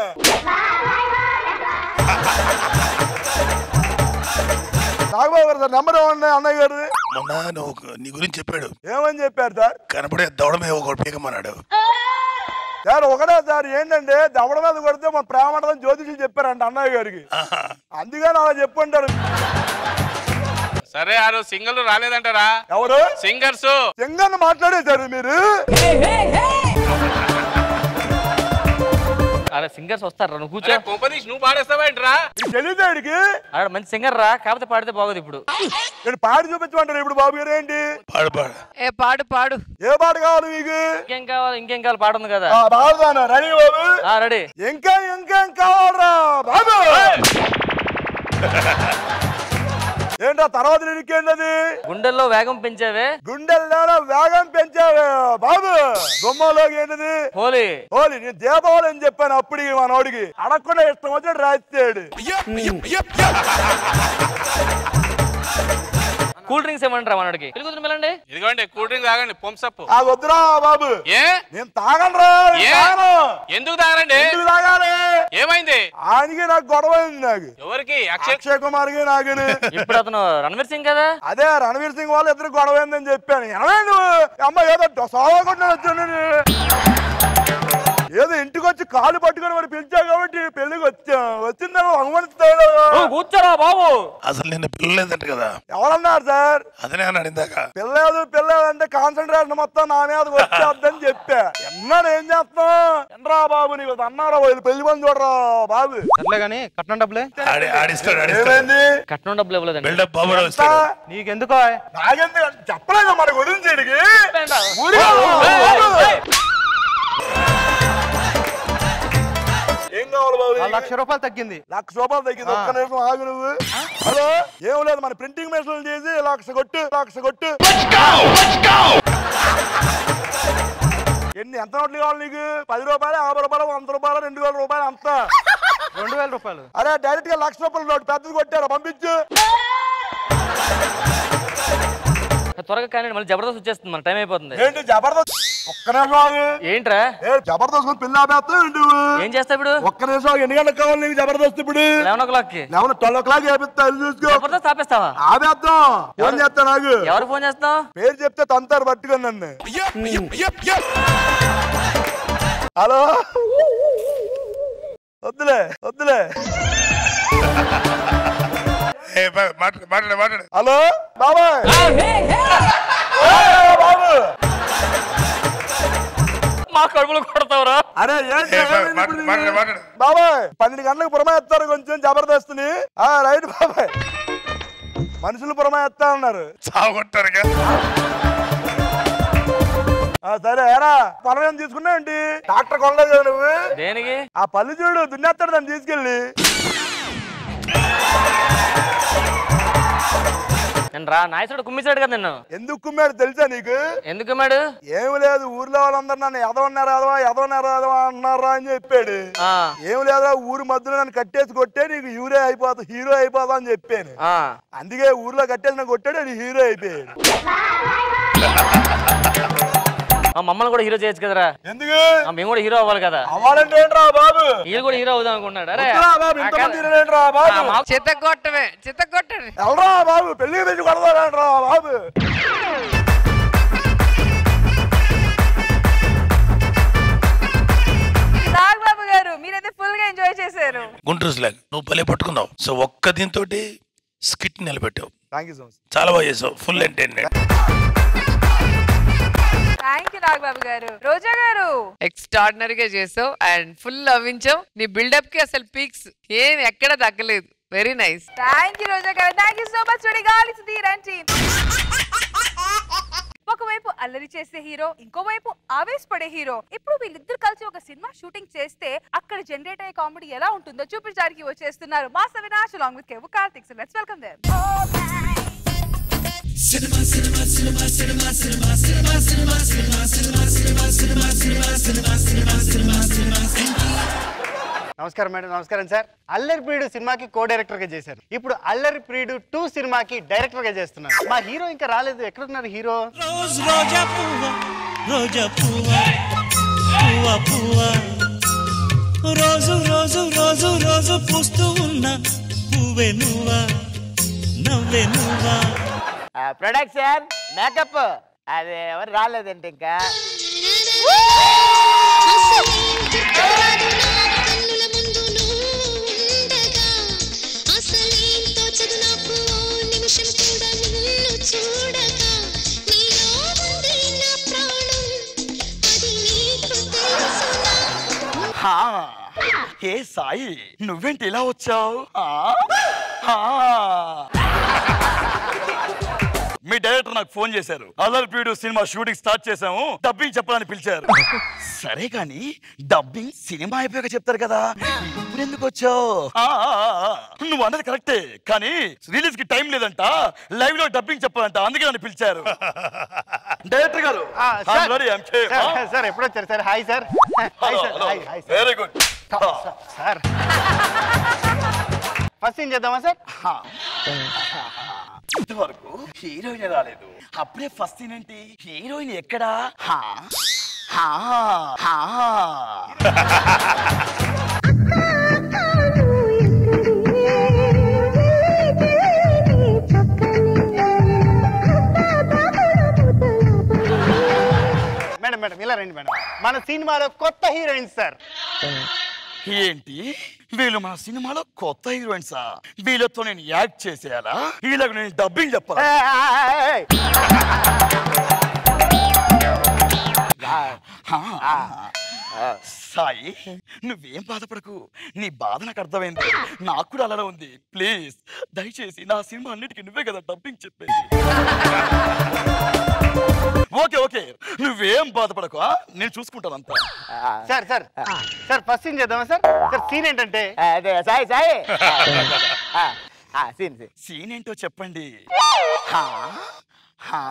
[SPEAKER 18] నాగబాబు గారు సార్ నెంబర్ ఏమన్నా అన్నయ్య గారు
[SPEAKER 8] మొన్న నువ్వు నీ గురించి చెప్పాడు
[SPEAKER 18] ఏమని చెప్పారు సార్
[SPEAKER 8] కనపడే దవడమే ఒక పీకమన్నాడు
[SPEAKER 18] సార్ ఒకటే సార్ ఏంటంటే దవడ మీద కొడితే మన ప్రేమ ఉంటుందని జ్యోతిషులు చెప్పారంట అన్నయ్య గారికి అందుకని అలా చెప్పుంటారు
[SPEAKER 11] సరే ఆ రోజు సింగల్ రాలేదంటారా
[SPEAKER 18] ఎవరు
[SPEAKER 11] సింగర్స్
[SPEAKER 18] సింగర్ని మాట్లాడేశారు మీరు
[SPEAKER 14] అరే సింగర్స్ వస్తారా నువ్వు కూర్చో
[SPEAKER 11] కుంపదీష్ నువ్వు పాడేస్తావేంట్రా
[SPEAKER 18] తెలియదు ఆడికి
[SPEAKER 14] ఆడ మంచి సింగర్ రా కాకపోతే పాడితే బాగోదు ఇప్పుడు
[SPEAKER 18] నేను పాడి చూపించమంటారు ఇప్పుడు బాబు గారు ఏంటి
[SPEAKER 8] పాడు పాడు
[SPEAKER 9] ఏ పాడు పాడు
[SPEAKER 18] ఏ పాట కావాలి మీకు
[SPEAKER 14] ఇంకేం కావాలి ఇంకేం కావాలి పాడుంది కదా
[SPEAKER 18] ఆ, బాగున్నాను రెడీ బాబు
[SPEAKER 14] ఆ రెడీ
[SPEAKER 18] ఇంకా ఇంకేం కావాలరా బాబు ఏంటో తర్వాత నీకేంటది
[SPEAKER 14] గుండెల్లో వేగం పెంచావే
[SPEAKER 18] గుండెల్లో వేగం పెంచావే బాబు బొమ్మలోకి ఏంటది
[SPEAKER 14] హోలీ
[SPEAKER 18] హోలీ నేను దీపావళి అని చెప్పాను అప్పుడు మనోడికి అడగకుండా ఇష్టం వచ్చినట్టు రాస్తాడు
[SPEAKER 14] కూల్ డ్రింక్స్ ఏమంటారా మనడికి పిలుగుతుంది వెళ్ళండి
[SPEAKER 11] ఇదిగోండి కూల్ డ్రింక్ తాగండి పంప్సప్
[SPEAKER 18] ఆ వద్దురా బాబు
[SPEAKER 11] ఏ
[SPEAKER 18] నేను తాగనరా నేను
[SPEAKER 11] ఏ?
[SPEAKER 18] తాగను.
[SPEAKER 11] ఎందుకు తాగరండి
[SPEAKER 18] ఎందుకు తాగాలి
[SPEAKER 11] ఏమైంది
[SPEAKER 18] ఆయనకి నాకు గొడవ అయింది నాకు
[SPEAKER 11] ఎవరికి అక్షయ్
[SPEAKER 18] అక్షయ్ కుమార్కి నాకుని
[SPEAKER 14] ఇప్పుడు అతను రణవీర్ సింగ్ కదా
[SPEAKER 18] అదే రణవీర్ సింగ్ వాళ్ళు ఇద్దరు గొడవ అయిందని చెప్పాను ఏమై నువ్వు అమ్మ ఏదో సాగకుండా వచ్చాను నేను. ఏదో ఇంటికి వచ్చి కాలు పట్టుకొని మరి పిలిచావు కాబట్టి పెళ్లికి వచ్చాం వచ్చిందేమో అనుమానిస్తాడు
[SPEAKER 14] కూర్చోరా బాబు
[SPEAKER 8] అసలు నిన్న పిల్లలేదంట కదా
[SPEAKER 18] ఎవరన్నారు సార్
[SPEAKER 8] అతనే అన్నాడు ఇందాక
[SPEAKER 18] పిల్లలేదు పిల్లలేదు అంటే కాన్సన్ట్రేషన్ మొత్తం నా మీద వచ్చేద్దని చెప్పా ఎన్నాడు ఏం చేస్తాం ఎండ్రా బాబు నీకు అన్నారా వీళ్ళు పెళ్లి పని చూడరా బాబు
[SPEAKER 7] సర్లే గానీ కట్నం డబ్బులే
[SPEAKER 8] ఆడి ఆడిస్తాడు ఆడిస్తాడు
[SPEAKER 18] ఏమైంది
[SPEAKER 14] కట్నం డబ్బులు ఇవ్వలేదండి
[SPEAKER 8] బిల్డప్ బాబురావు ఇస్తాడు
[SPEAKER 7] నీకెందుకో
[SPEAKER 18] నాకెందుకు చెప్పలేదు మన గురించి వీడికి ఊరికే ఏం కావాలి బాబు
[SPEAKER 7] ఆ లక్ష రూపాయలు తగ్గింది
[SPEAKER 18] లక్ష రూపాయలు తగ్గింది ఒక్క నిమిషం ఆగు నువ్వు హలో ఏం లేదు మన ప్రింటింగ్ మెషిన్ చేసి లక్ష కొట్టు లక్ష కొట్టు ఎన్ని ఎంత నోట్లు కావాలి నీకు పది రూపాయలు యాభై రూపాయలు వంద రూపాయలు రెండు వేల రూపాయలు అంత
[SPEAKER 7] రెండు వేల రూపాయలు
[SPEAKER 18] అరే డైరెక్ట్ గా లక్ష రూపాయలు నోటు పెద్దది కొట్టారా పంపించు
[SPEAKER 14] త్వరగా కానీ మళ్ళీ జబర్దస్త్ వచ్చేస్తుంది మన టైం అయిపోతుంది
[SPEAKER 18] ఏంటి జబర్దస్త్ ఒక్క నిమిషం ఆగు
[SPEAKER 14] ఏంట్రా
[SPEAKER 18] ఏ జబర్దస్త్ కొని పిల్ల ఆపేస్తావు ఏంటి నువ్వు?
[SPEAKER 14] ఏం చేస్తావు ఇప్పుడు
[SPEAKER 18] ఒక్క నిమిషం ఆగు. ఎన్ని గంటలకు కావాలి నీకు జబర్దస్త్ ఇప్పుడు
[SPEAKER 14] లెవెన్ ఓ క్లాక్ కి
[SPEAKER 18] లెవెన్ ట్వెల్వ్ ఓ క్లాక్ చేపిస్తా వెళ్ళి చూసుకో
[SPEAKER 14] జబర్దస్త్ ఆపేస్తావా
[SPEAKER 18] ఆపేద్దాం ఫోన్ చేస్తా నాకు
[SPEAKER 14] ఎవరు ఫోన్ చేస్తావు
[SPEAKER 18] పేరు చెప్తే తంతారు పట్టుకొని నన్ను హలో వద్దులే వద్దులే
[SPEAKER 8] ఏ, బా- మాట్లాడు మాట్లాడు మాట్లాడు
[SPEAKER 18] హలో బాబాయ్ ఓ, బాబు
[SPEAKER 14] మా కడుపులో కొడతావురా
[SPEAKER 18] అరే ఏంటి
[SPEAKER 8] ఏ, బా-
[SPEAKER 18] ఏమైంది
[SPEAKER 8] మాట్లాడు
[SPEAKER 18] ఇప్పుడు
[SPEAKER 8] మాట్లాడు
[SPEAKER 18] నీకు?
[SPEAKER 8] మాట్లాడు
[SPEAKER 18] బాబాయ్ పన్నెండు గంటలకు పురమాయిస్తారు కొంచెం జబర్దస్త్ని ఆ రైట్ బాబాయ్ మనుషులు పురమాయిస్తా అన్నారు
[SPEAKER 8] సాగొట్టారు
[SPEAKER 18] ఆ, సరే ఏరా పొలం ఏం తీసుకున్నావు ఏంటి డాక్టర్ కొనలేదు కదా నువ్వు
[SPEAKER 14] దేనికి
[SPEAKER 18] ఆ పళ్ళు చూడు దున్నేస్తాడు దాన్ని తీసుకెళ్ళి
[SPEAKER 14] నేను రా నాయసుడు కుమ్మిసాడు కదా నిన్ను
[SPEAKER 18] ఎందుకు కుమ్మాడు తెలుసా నీకు
[SPEAKER 14] ఎందుకు కుమ్మాడు
[SPEAKER 18] ఏమి లేదు ఊర్లో వాళ్ళందరూ నన్ను ఎదవన్నారు ఎదవా ఎదవన్నారు ఎదవా అన్నారా అని చెప్పాడు
[SPEAKER 14] ఆ,
[SPEAKER 18] ఏమి లేదా ఊరు మధ్యలో నన్ను కట్టేసి కొట్టే నీకు హీరో అయిపోతా హీరో అయిపోతా అని చెప్పాను
[SPEAKER 14] ఆ.
[SPEAKER 18] అందుకే ఊర్లో కట్టేసి నన్ను కొట్టాడు అది హీరో అయిపోయాడు
[SPEAKER 14] మా మమ్మల్ని కూడా హీరో చేయొచ్చు కదరా
[SPEAKER 18] ఎందుకు
[SPEAKER 14] ఆ, మేము కూడా హీరో అవ్వాలి కదా
[SPEAKER 18] అవ్వాలంటే ఏంట్రా బాబు
[SPEAKER 14] వీళ్ళు కూడా హీరో అవుదాం అనుకున్నాడు అరే
[SPEAKER 18] వద్దురా బాబు ఇంతమంది హీరోలు ఏంట్రా బాబు
[SPEAKER 9] చిత్తగొట్టమే చిత్తగొట్టండి
[SPEAKER 18] ఎవరా బాబు పెళ్లికి తెచ్చి కొడతాడంట్రా బాబు
[SPEAKER 2] నాగబాబు గారు మీరైతే ఫుల్ గా ఎంజాయ్ చేశారు
[SPEAKER 8] గుంటూరు స్లాగ్ నువ్వు భలే పట్టుకున్నావు సో ఒక్క దీంతో స్కిట్ నిలబెట్టావు
[SPEAKER 18] థ్యాంక్ యూ సో మచ్
[SPEAKER 8] చాలా బాగా చేసావు full entertainment
[SPEAKER 2] thank you Nagababu garu Roja గారు
[SPEAKER 9] ఎక్స్ట్రాడినరీగా చేసావు అండ్ ఫుల్ నవ్వించావు నీ బిల్డప్ కి అసలు పీక్స్ ఏం ఎక్కడ తగ్గలేదు very nice
[SPEAKER 2] thank you Roja garu thank you so much గాలి సుధీర్ అండ్ టీమ్ ఒకవైపు అల్లరి చేసే హీరో ఇంకోవైపు ఆవేశపడే హీరో ఇప్పుడు వీళ్ళిద్దరు కలిసి ఒక సినిమా షూటింగ్ చేస్తే అక్కడ జనరేట్ అయ్యే కామెడీ ఎలా ఉంటుందో చూపించడానికి వచ్చేస్తున్నారు మా Avinash along with Kevvu Karthik so let's welcome them
[SPEAKER 19] నమస్కారం మేడం నమస్కారం సార్ అల్లరి ప్రియుడు సినిమాకి కో డైరెక్టర్ గా చేశారు ఇప్పుడు అల్లరి ప్రియుడు టూ సినిమాకి డైరెక్టర్ గా చేస్తున్నారు మా హీరో ఇంకా రాలేదు ఎక్కడున్నారు హీరో
[SPEAKER 17] రోజా పువ్వ రోజా పువ్వ పువ్వ పువ్వ రోజు రోజు రోజు రోజు పూస్తూ ఉన్న పువ్వే నువ్వా నవ్వే నువ్వా
[SPEAKER 19] ప్రొడక్షన్ మేకప్ అది ఎవరు రాలేదంటే ఇంకా
[SPEAKER 20] ఏ సాయి నువ్వేంటి ఇలా వచ్చావు మీ డైరెక్టర్ నాకు ఫోన్ చేశారు అల్లర్ పీడు సినిమా షూటింగ్ స్టార్ట్ చేసాము డబ్బింగ్ చెప్పాలని పిలిచారు సరే కానీ డబ్బింగ్ సినిమా అయిపోయాక చెప్తారు కదా ఇప్పుడు ఎందుకు వచ్చావు ఆ, ఆ, ఆ, ఆ. నువ్వు అన్నది కరెక్టే కానీ రిలీజ్ కి టైం లేదంట లైవ్ లో డబ్బింగ్ చెప్పాలంట అందుకే నన్ను పిలిచారు డైరెక్టర్ గారు I'm ready, I'm came.
[SPEAKER 19] Sir sir ఎప్పుడు వచ్చారు sir hi sir hi sir hi hi sir
[SPEAKER 20] very good
[SPEAKER 19] sir first ఏం చేద్దామా సార్
[SPEAKER 20] ఇంతవరకు హీరోయిన్ రాలేదు అప్పుడే ఫస్ట్ సీన్ ఏంటి హీరోయిన్ ఎక్కడా హా హా హా
[SPEAKER 19] మేడం మేడం ఇలా రండి మేడం మన సినిమాలో కొత్త హీరోయిన్ సార్
[SPEAKER 20] ఏంటి వీళ్ళు మన సినిమాలో కొత్త హీరోయిన్సా వీళ్ళతో నేను యాక్ట్ చేసేయాలా వీళ్ళకి నేను డబ్బింగ్ చెప్పాలా సాయి నువ్వేం బాధపడకు నీ బాధ నాకు అర్థమైంది నాకు కూడా అలానే ఉంది ప్లీజ్ దయచేసి నా సినిమా అన్నిటికీ నువ్వే కదా డబ్బింగ్ చెప్పేది ఓకే ఓకే నువ్వేం బాధపడకు ఆ? నేను చూసుకుంటాను అంతా
[SPEAKER 19] sir sir sir first scene చేద్దామా సార్ సార్ సీన్ ఏంటంటే
[SPEAKER 20] అదే సాయి సాయి సీన్ సీన్ ఏంటో చెప్పండి హా హా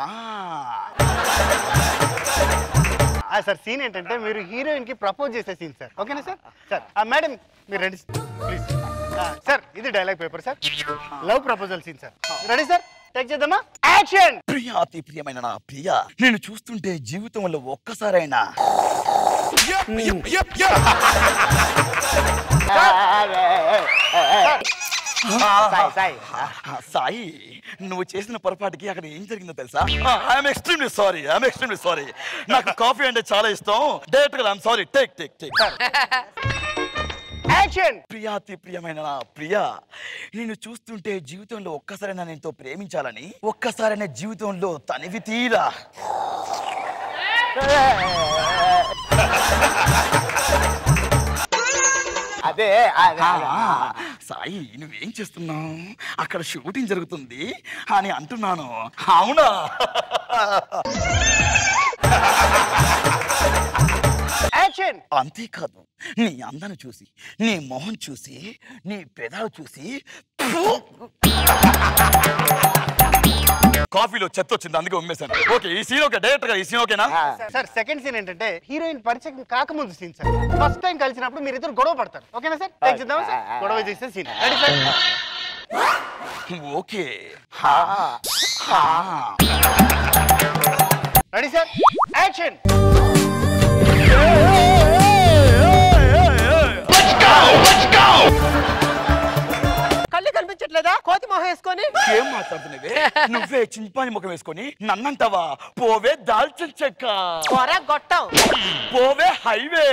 [SPEAKER 19] ఆ, సార్ సీన్ ఏంటంటే మీరు హీరోయిన్ కి ప్రపోజ్ చేసే సీన్ సార్ ఓకేనా సార్ సార్ ఆ, మేడం మీరు రెడీ ప్లీజ్ సార్ ఇది dialogue paper sir love proposal scene sir ready sir take చేద్దామా యాక్షన్
[SPEAKER 20] ప్రియ అతి ప్రియమైన నా ప్రియ నేను చూస్తుంటే జీవితంలో ఒక్కసారైనా సాయి సాయి సాయి నువ్వు చేసిన పొరపాటుకి అక్కడ ఏం జరిగిందో తెలుసా I'm extremely sorry I'm extremely sorry నాకు కాఫీ అంటే చాలా ఇష్టం డైరెక్ట్ గా I'm sorry take take take
[SPEAKER 19] action
[SPEAKER 20] ప్రియాతి ప్రియమైన నా ప్రియా నిన్ను చూస్తుంటే జీవితంలో ఒక్కసారైనా నేను ప్రేమించాలని ఒక్కసారైనా జీవితంలో తనివి తీరా అదే సాయి నువ్వేం చేస్తున్నావు అక్కడ షూటింగ్ జరుగుతుంది అని అంటున్నాను అవునా
[SPEAKER 19] యాక్షన్
[SPEAKER 20] అంతేకాదు నీ అందాన్ని చూసి నీ మొహం చూసి నీ పెదాలు చూసి ఫు! కాఫీలో చెత్త వచ్చింది అందుకే ఉమ్మేశాను ఓకే ఈ సీన్ ఓకే డైరెక్టర్ గా ఈ సీన్ ఓకేనా
[SPEAKER 19] సార్ సెకండ్ సీన్ ఏంటంటే హీరోయిన్ పరిచయం కాకముందు సీన్ సార్ ఫస్ట్ టైం కలిసినప్పుడు మీరు ఇద్దరు గొడవ పడతారు ఓకేనా సార్ టేక్ చేద్దామా సార్ గొడవ చేసే సీన్ రెడీ సార్
[SPEAKER 20] ఓకే హా హా
[SPEAKER 19] రెడీ సార్ యాక్షన్
[SPEAKER 6] కళ్ళు కనిపించట్లేదా కోతి మొహం వేసుకొని
[SPEAKER 20] ఏం మాట్లాడుతున్నావే నువ్వే చింపాని ముఖం వేసుకొని నన్నంటావా పోవే దాల్చిన చెక్క
[SPEAKER 6] కొర గొట్టం
[SPEAKER 20] పోవే హైవే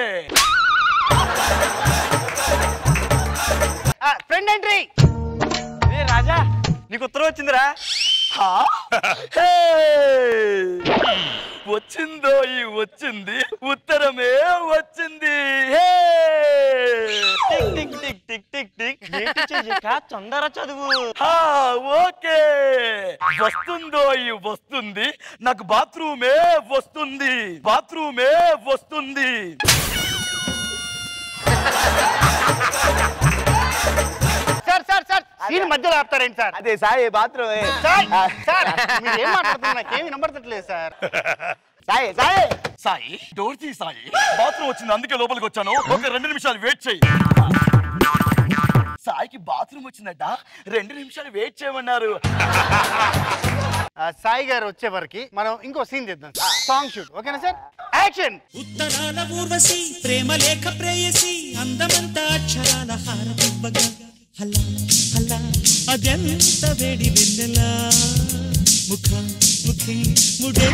[SPEAKER 19] ఫ్రెండ్ ఎంట్రీ
[SPEAKER 14] రాజా నీకు ఉత్తరం వచ్చిందిరా
[SPEAKER 20] హా? హే! వచ్చిందో ఈ వచ్చింది ఉత్తరమే వచ్చింది హే!
[SPEAKER 14] Tick tick tick tick tick tick ఏంటి చెయ్యక తొందర చదువు
[SPEAKER 20] హా, ఓకే వస్తుందో ఈ వస్తుంది నాకు బాత్రూమే వస్తుంది బాత్రూమే వస్తుంది
[SPEAKER 19] సార్ సార్ సార్ సీన్ మధ్యలో ఆపుతారేంటి సార్
[SPEAKER 6] అదే సాయి బాత్రూమ్
[SPEAKER 19] సార్ సార్ మీరు ఏం మాట్లాడుతున్నారు నాకేమి వినబడట్లేదు సార్
[SPEAKER 6] సాయి సాయి
[SPEAKER 20] సాయి డోర్ తీ సాయి బాత్రూమ్ వచ్చింది అందుకే లోపలికి వచ్చాను ఒక రెండు నిమిషాలు వెయిట్ చేయి సాయికి బాత్రూమ్ వచ్చిందట రెండు నిమిషాలు వెయిట్ చేయమన్నారు
[SPEAKER 19] ఆ, సాయి గారు వచ్చే వరకు మనం ఇంకో సీన్ చేద్దాం సాంగ్ షూట్ ఓకేనా సార్ యాక్షన్
[SPEAKER 17] ఉత్తరాల ఊర్వశి ప్రేమ లేఖ ప్రేయసి అందమంతా అక్షరాల హారతివ్వగా హల్లా హల్లా అదెంత వేడి వెన్నెలా ముఖ ముఖి ముడే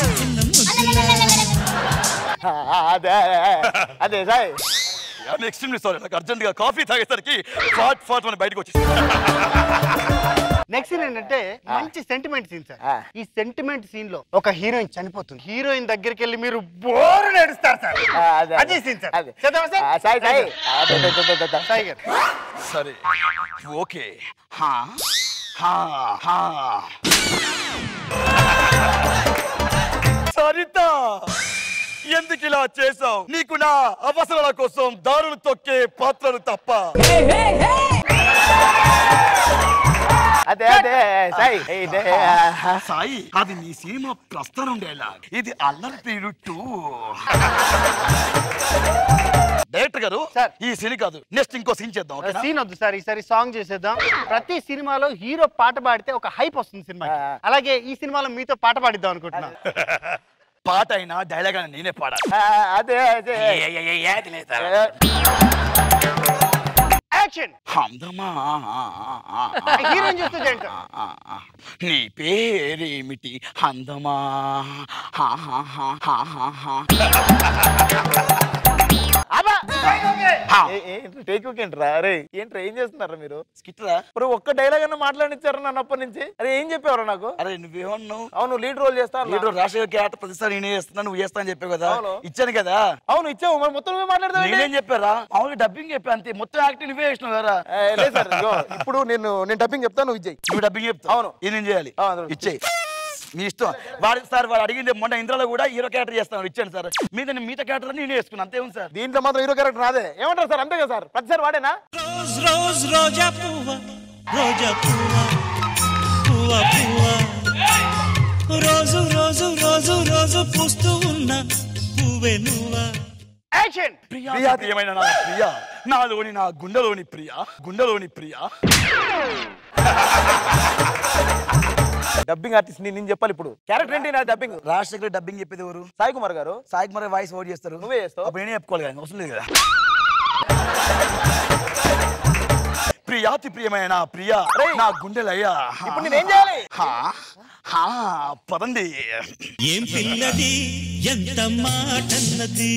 [SPEAKER 6] అదే అదే సాయి
[SPEAKER 20] ఐఎమ్ ఎక్స్ట్రీమ్లీ సారీ నాకు అర్జెంట్ గా కాఫీ తాగేసరికి ఫాట్ ఫాట్ అని బయటకు వచ్చేసి
[SPEAKER 19] నెక్స్ట్ సీన్ ఏంటంటే మంచి సెంటిమెంట్ సీన్ సార్ ఈ సెంటిమెంట్ సీన్ లో ఒక హీరోయిన్ చనిపోతుంది హీరోయిన్ దగ్గరికి వెళ్ళి మీరు బోరు నడుస్తారు సార్
[SPEAKER 6] అదే,
[SPEAKER 19] అదే సీన్ సార్
[SPEAKER 6] అదే.
[SPEAKER 19] చేద్దామా సార్
[SPEAKER 6] ఆ, సాయి సాయి అదే, అదే, అదే, అదే, అదే.
[SPEAKER 19] సాయి గారు
[SPEAKER 20] సరే ఓకే హా హా హా ఎందుకు ఇలా చేసావు నీకు నా అవసరాల కోసం దారులు తొక్కే పాత్రలు తప్ప
[SPEAKER 19] అదే అదే సాయి ఇదే
[SPEAKER 20] సాయి అది నీ సినిమా ప్రస్థానం డైలాగ్ ఇది అల్లరి పీరు టూ డైరెక్టర్ గారు ఈ సీన్ కాదు నెక్స్ట్ ఇంకో సీన్ చేద్దాం ఓకేనా?
[SPEAKER 19] సీన్ వద్దు సార్ ఈసారి సాంగ్ చేసేద్దాం ప్రతి సినిమాలో హీరో పాట పాడితే ఒక హైప్ వస్తుంది సినిమా అలాగే ఈ సినిమాలో మీతో పాట పాడిద్దాం అనుకుంటున్నా
[SPEAKER 20] పాట అయినా డైలాగ్ అయినా నేనే పాడాలి
[SPEAKER 19] అదే అదే యాక్షన్
[SPEAKER 20] అందమా
[SPEAKER 19] హీరోయిన్ చూస్తూ చేయండి
[SPEAKER 20] నీ పేరేమిటి అందమా హా, హా, హా, హా, హా, హా.
[SPEAKER 19] టేక్ ఏంట్రా అరే ఏంట్రా ఏం చేస్తున్నారా మీరు
[SPEAKER 20] స్కిట్రా
[SPEAKER 19] ఇప్పుడు ఒక్క డైలాగ్ అన్న మాట్లాడించారు నన్ను అప్పటి నుంచి అరే ఏం చెప్పారు నాకు
[SPEAKER 20] అరే నువ్వేమన్నావు
[SPEAKER 19] అవును లీడ్ రోల్ చేస్తా అన్నా.
[SPEAKER 20] ఏదో రాజశేఖర్ క్యారెక్టర్ ప్రతిసారి నేనే చేస్తున్నా నువ్వు చేస్తా అని చెప్పావు కదా
[SPEAKER 19] అవును.
[SPEAKER 20] ఇచ్చాను కదా
[SPEAKER 19] అవును ఇచ్చావు మరి మొత్తం నువ్వే మాట్లాడతావు
[SPEAKER 20] నేనేం చెప్పారా మామూలుగా డబ్బింగ్ చెప్పా అంతే మొత్తం యాక్టింగ్ నువ్వే చేసినావు కదా
[SPEAKER 19] లేదు సార్ ఇదిగో, ఇప్పుడు నేను నేను డబ్బింగ్ చెప్తాను నువ్వు ఇచ్చేయి
[SPEAKER 20] నువ్వు డబ్బింగ్ చెప్తావు
[SPEAKER 19] అవును.
[SPEAKER 20] ఇది నేను చేయాలి ఇచ్చేయి మీ ఇష్టం వాడు సార్ వాడు అడిగింది మొన్న ఇంద్రలో కూడా హీరో క్యారెక్టర్ చేస్తాను ఇచ్చాను సార్ మీద మిగతా క్యారెక్టర్ నేను వేసుకున్నాను అంతే ఉంది సార్
[SPEAKER 19] దీంట్లో మాత్రం హీరో క్యారెక్టర్ నాదే ఏమంటారు సార్ అంతే కదా సార్ ప్రతిసారి వాడేనా
[SPEAKER 17] రోజ్ రోజ్ రోజా పువ్వ రోజా పువ్వ పువ్వ పువ్వ రోజు రోజు రోజు రోజు పూస్తూ ఉన్న పువ్వే నువ్వా
[SPEAKER 19] యాక్షన్
[SPEAKER 20] ప్రియా ప్రియమైన నా ప్రియా నాలోని నా గుండెలోని ప్రియా గుండెలోని ప్రియా
[SPEAKER 19] డబ్బింగ్ ఆర్టిస్ట్ నేను చెప్పాలి ఇప్పుడు క్యారెక్టర్ ఏంటి నా డబ్బింగ్
[SPEAKER 20] రాజశేఖర్ డబ్బింగ్ చెప్పేది ఎవరు
[SPEAKER 19] సాయి కుమార్ గారు
[SPEAKER 20] సాయి కుమార్ వాయిస్ ఓట్ చేస్తారు
[SPEAKER 19] నువ్వే చేస్తావు
[SPEAKER 20] అప్పుడు నేనే చెప్పుకోవాలి కదా అవసరం లేదు కదా ప్రియాతి ప్రియమైన ప్రియా నా గుండెలయ్యా
[SPEAKER 19] ఇప్పుడు నేనేం చేయాలి
[SPEAKER 20] హా, హా, పదండి
[SPEAKER 17] ఏం పిల్లది ఎంత మాటన్నది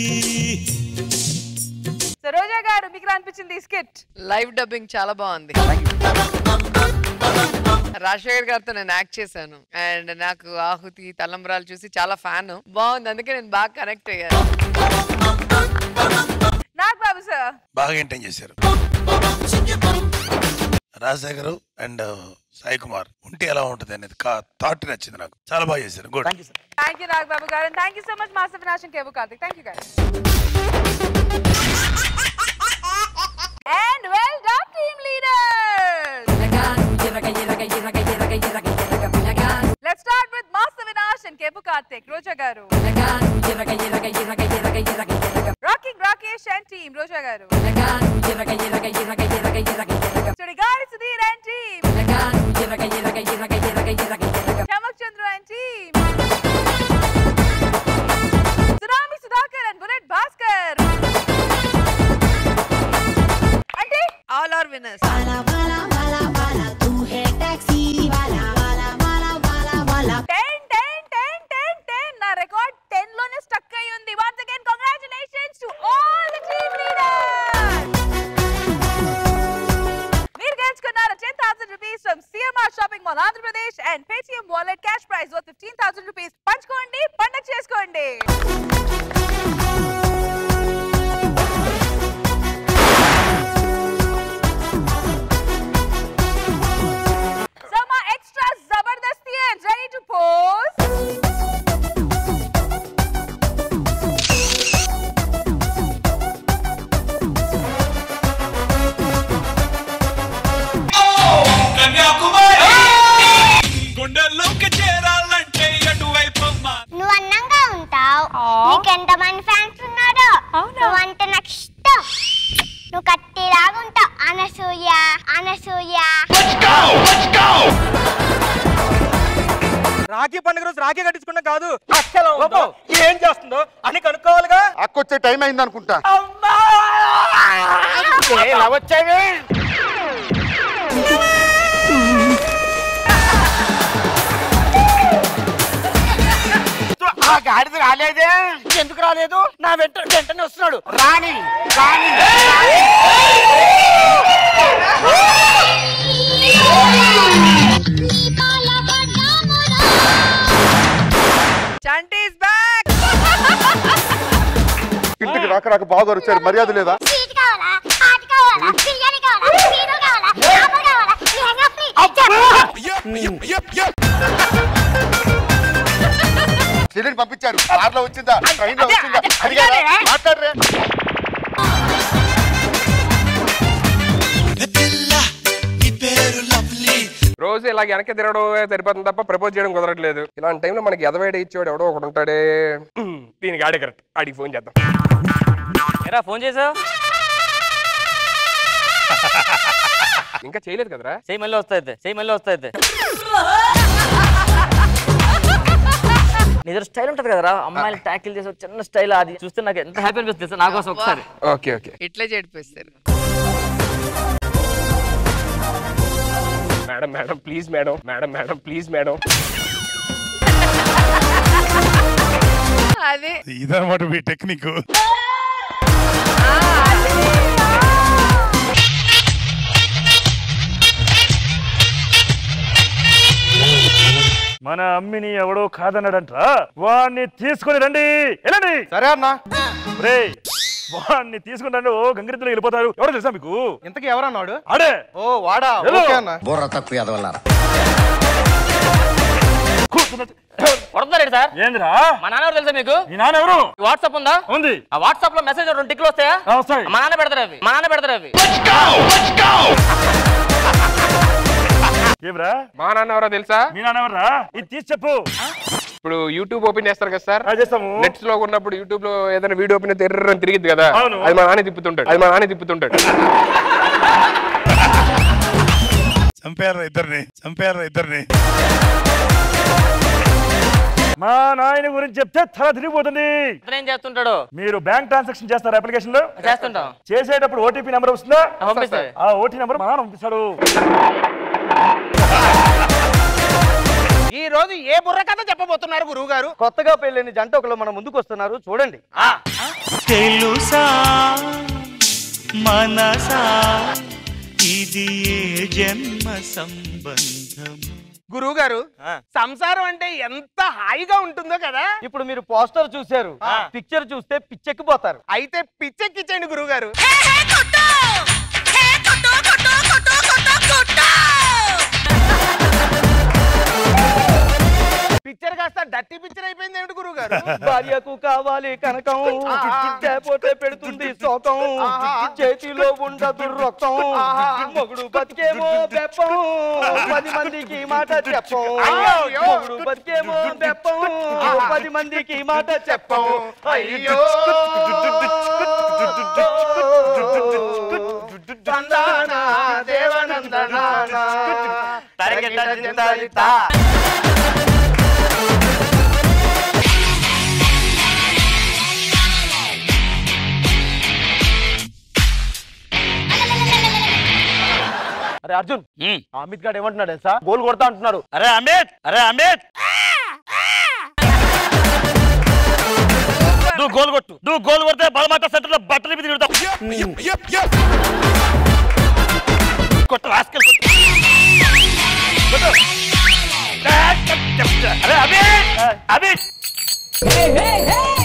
[SPEAKER 2] సరోజా గారు మీకు ఎలా అనిపించింది ఈ స్కిట్
[SPEAKER 9] లైవ్ డబ్బింగ్ చాలా బాగుంది రాజశేఖర్ గారితో నేను యాక్ట్ చేశాను అండ్ నాకు ఆహుతి తలంబరాలు చూసి చాలా ఫ్యాన్ బాగుంది అందుకే నేను బాగా కనెక్ట్ అయ్యాను
[SPEAKER 2] నాకు బాబు సార్
[SPEAKER 8] బాగా ఎంటైన్ చేశారు రాజశేఖర్ అండ్ సాయి కుమార్ ఉంటే ఎలా ఉంటుంది అనేది థాట్ నచ్చింది నాకు చాలా బాగా చేశారు good
[SPEAKER 2] thank you Nag Babu garu and thank you so much master వినాశం Kevvu Karthik thank you garu and well done team leaders let's start with master వినాశ్ అండ్ కేపు Karthik Roja garu rocking Rakesh and team Roja garu Sudigali Sudheer and team Chammak Chandra and team tsunami Sudhakar and bullet Bhaskar అంటే
[SPEAKER 9] all are winners
[SPEAKER 2] ten ten ten ten ten నా record ten లోనే stuck అయి ఉంది once again congratulations to all the team leaders మీరు గెలుచుకున్నారు ten thousand rupees from CMR shopping mall Andhra Pradesh and Paytm wallet cash prize worth fifteen thousand rupees పంచుకోండి పండగ చేసుకోండి So my extra zabardasti and ready to pose.
[SPEAKER 17] గుండెల్లోకి చేరాలంటే ఎటువైపు
[SPEAKER 5] నువ్వు అందంగా ఉంటావు నీకు ఎంత మంది ఫ్యాన్స్ ఉన్నారో నువ్వంటే నాకు ఇష్టం నువ్వు కట్టిలాగా ఉంటావు అనసూయ అనసూయ
[SPEAKER 12] రాఖీ పండుగ రోజు రాఖీ కట్టించుకున్నా కాదు అక్కలో ఉందో, ఏం చేస్తుందో అని కనుక్కోవాలిగా
[SPEAKER 13] అక్కొచ్చే టైం అయింది అనుకుంటా
[SPEAKER 19] వచ్చావి ఆ గాడిద రాలేదే ఎందుకు రాలేదు నా వెంట వెంటనే వస్తున్నాడు రాని రాని
[SPEAKER 9] చంటి ఇస్ బ్యాక్
[SPEAKER 13] ఇంటికి రాక రాక బావగారు వచ్చారు మర్యాద లేదా
[SPEAKER 5] స్వీట్ కావాలా హాట్ కావాలా బిర్యానీ కావాలా పీనల్ కావాలా ఆపల్ కావాలా లెహంగా ఫ్రీ
[SPEAKER 13] చెల్లి చెల్లిని పంపించారు కార్లో వచ్చిందా ట్రైన్ లో
[SPEAKER 12] అదే,
[SPEAKER 13] వచ్చిందా
[SPEAKER 12] అదే,
[SPEAKER 13] అడిగారా?
[SPEAKER 12] అడిగానే.
[SPEAKER 13] మాట్లాడరే
[SPEAKER 21] రోజు ఇలా వెనక్కి తిరగడం సరిపోతుంది తప్ప ప్రపోజ్ చేయడం కుదరట్లేదు ఇలాంటి టైంలో మనకి ఎదవేడ ఇచ్చేవాడు ఎవడో ఒకడు ఉంటాడే దీనికి ఆడే కరెక్ట్ ఆడికి ఫోన్ చేద్దాం
[SPEAKER 14] ఎరా ఫోన్ చేసావు
[SPEAKER 21] ఇంకా చేయలేదు కదరా
[SPEAKER 14] చెయ్యి మళ్ళీ వస్తాయి చెయ్యి మళ్ళీ వస్తాయి నిజం స్టైల్ ఉంటది కదరా అమ్మాయిలు ట్యాకిల్ చేసే ఒక చిన్న స్టైల్ అది చూస్తే నాకు ఎంత హ్యాపీ అనిపిస్తుంది తెలుసా? నా కోసం ఒకసారి
[SPEAKER 21] ఓకే ఓకే
[SPEAKER 9] ఇట్లే చెడిపిస్తారు
[SPEAKER 21] madam madam please madam madam madam please madam
[SPEAKER 9] అది
[SPEAKER 8] ఇదన్నమాట మీ టెక్నిక్
[SPEAKER 15] మన అమ్మిని ఎవడో కాదన్నాడంట వాణ్ణి తీసుకొని రండి వెళ్ళండి
[SPEAKER 19] సరే అన్నా
[SPEAKER 15] రే వాణ్ణి తీసుకుని రండి ఓ గంగిరెద్దులో వెళ్ళిపోతారు ఎవరో తెలుసా మీకు
[SPEAKER 19] ఇంతకీ ఎవరన్నాడు
[SPEAKER 15] ఆడే
[SPEAKER 19] ఓ వాడా
[SPEAKER 15] వెళ్ళు.
[SPEAKER 19] ఓకే అన్న
[SPEAKER 22] బుర్ర తక్కువ ఎదవల్లారా
[SPEAKER 14] కొడతారు సార్
[SPEAKER 15] ఏందిరా
[SPEAKER 14] మా నాన్న ఎవరు తెలుసా మీకు
[SPEAKER 15] మీ నాన్న ఎవరు
[SPEAKER 14] వాట్సాప్ ఉందా
[SPEAKER 15] ఉంది
[SPEAKER 14] ఆ వాట్సాప్ లో మెసేజ్ రెండు టిక్లు వస్తాయా
[SPEAKER 15] ఆ, వస్తాయి
[SPEAKER 14] మా నాన్న పెడతారు అవి మా నాన్న పెడతారు అవి
[SPEAKER 15] ఏమిరా
[SPEAKER 21] మా నాన్న ఎవరో తెలుసా
[SPEAKER 15] మీ నాన్న ఎవరా ఇది తీసి చెప్పు
[SPEAKER 21] ఇప్పుడు యూట్యూబ్ ఓపెన్ చేస్తారు కదా సార్
[SPEAKER 15] ఆ, చేస్తాము
[SPEAKER 21] నెట్స్ లో ఉన్నప్పుడు యూట్యూబ్ లో ఏదైనా వీడియో ఓపెన్ తిర్రని తిరిగిద్ది కదా
[SPEAKER 15] అవును.
[SPEAKER 21] అది మా నాన్న తిప్పుతుంటాడు అది మా నాన్న తిప్పుతుంటాడు
[SPEAKER 8] చంపారు ఇద్దరిని చంపారు ఇద్దరిని
[SPEAKER 15] మా నాయన గురించి చెప్తే తల తిరిగిపోతుంది
[SPEAKER 14] ఇతను ఏం చేస్తుంటాడు
[SPEAKER 15] మీరు బ్యాంక్ ట్రాన్సాక్షన్ చేస్తారు అప్లికేషన్ లో
[SPEAKER 14] చేస్తుంటాం
[SPEAKER 15] చేసేటప్పుడు ఓటీపీ నెంబర్ వస్తుందా
[SPEAKER 14] పంపిస్తాయి.
[SPEAKER 15] ఆ ఓటీ నెంబర్ మా నాన్న పంపిస్తాడు
[SPEAKER 12] ఈ రోజు ఏ బుర్ర కథ చెప్పబోతున్నారు గురువు గారు
[SPEAKER 19] కొత్తగా పెళ్ళైన జంట ఒకరు మన ముందుకు వస్తున్నారు చూడండి
[SPEAKER 17] తెలుసా మనసా ఇది ఏ జన్మ సంబంధం
[SPEAKER 12] గురువు గారు సంసారం అంటే ఎంత హాయిగా ఉంటుందో కదా
[SPEAKER 19] ఇప్పుడు మీరు పోస్టర్ చూశారు పిక్చర్ చూస్తే పిచ్చెక్కిపోతారు
[SPEAKER 12] అయితే పిచ్చెక్కించండి గురువు గారు పిక్చర్ కాస్త డట్టి పిక్చర్ అయిపోయింది ఏమిటి గురువు గారు
[SPEAKER 19] భార్యకు కావాలి కనకం పోతే పెడుతుంది శోకం చేతిలో ఉండదు రొక్కం మొగుడు బతికేమో బెప్పం పది మందికి మాట చెప్పం మొగుడు బతికేమో బెప్పం పది మందికి మాట చెప్పం అయ్యో తందానా దేవనందనానా తరగత చింతలితా అరే అర్జున్ ఆ అమిత్ గారు ఏమంటున్నాడు తెలుసా గోల్ కొడతా అంటున్నాడు
[SPEAKER 20] అరే అమిత్ అరే అమిత్ నువ్వు గోల్ కొట్టు నువ్వు గోల్ కొడితే బలమాట సెంటర్ లో బట్టలు మీద తిరుగుతావు కొట్టు రాస్కల్ కొట్టు కొట్టు. అరే అమిత్ అమిత్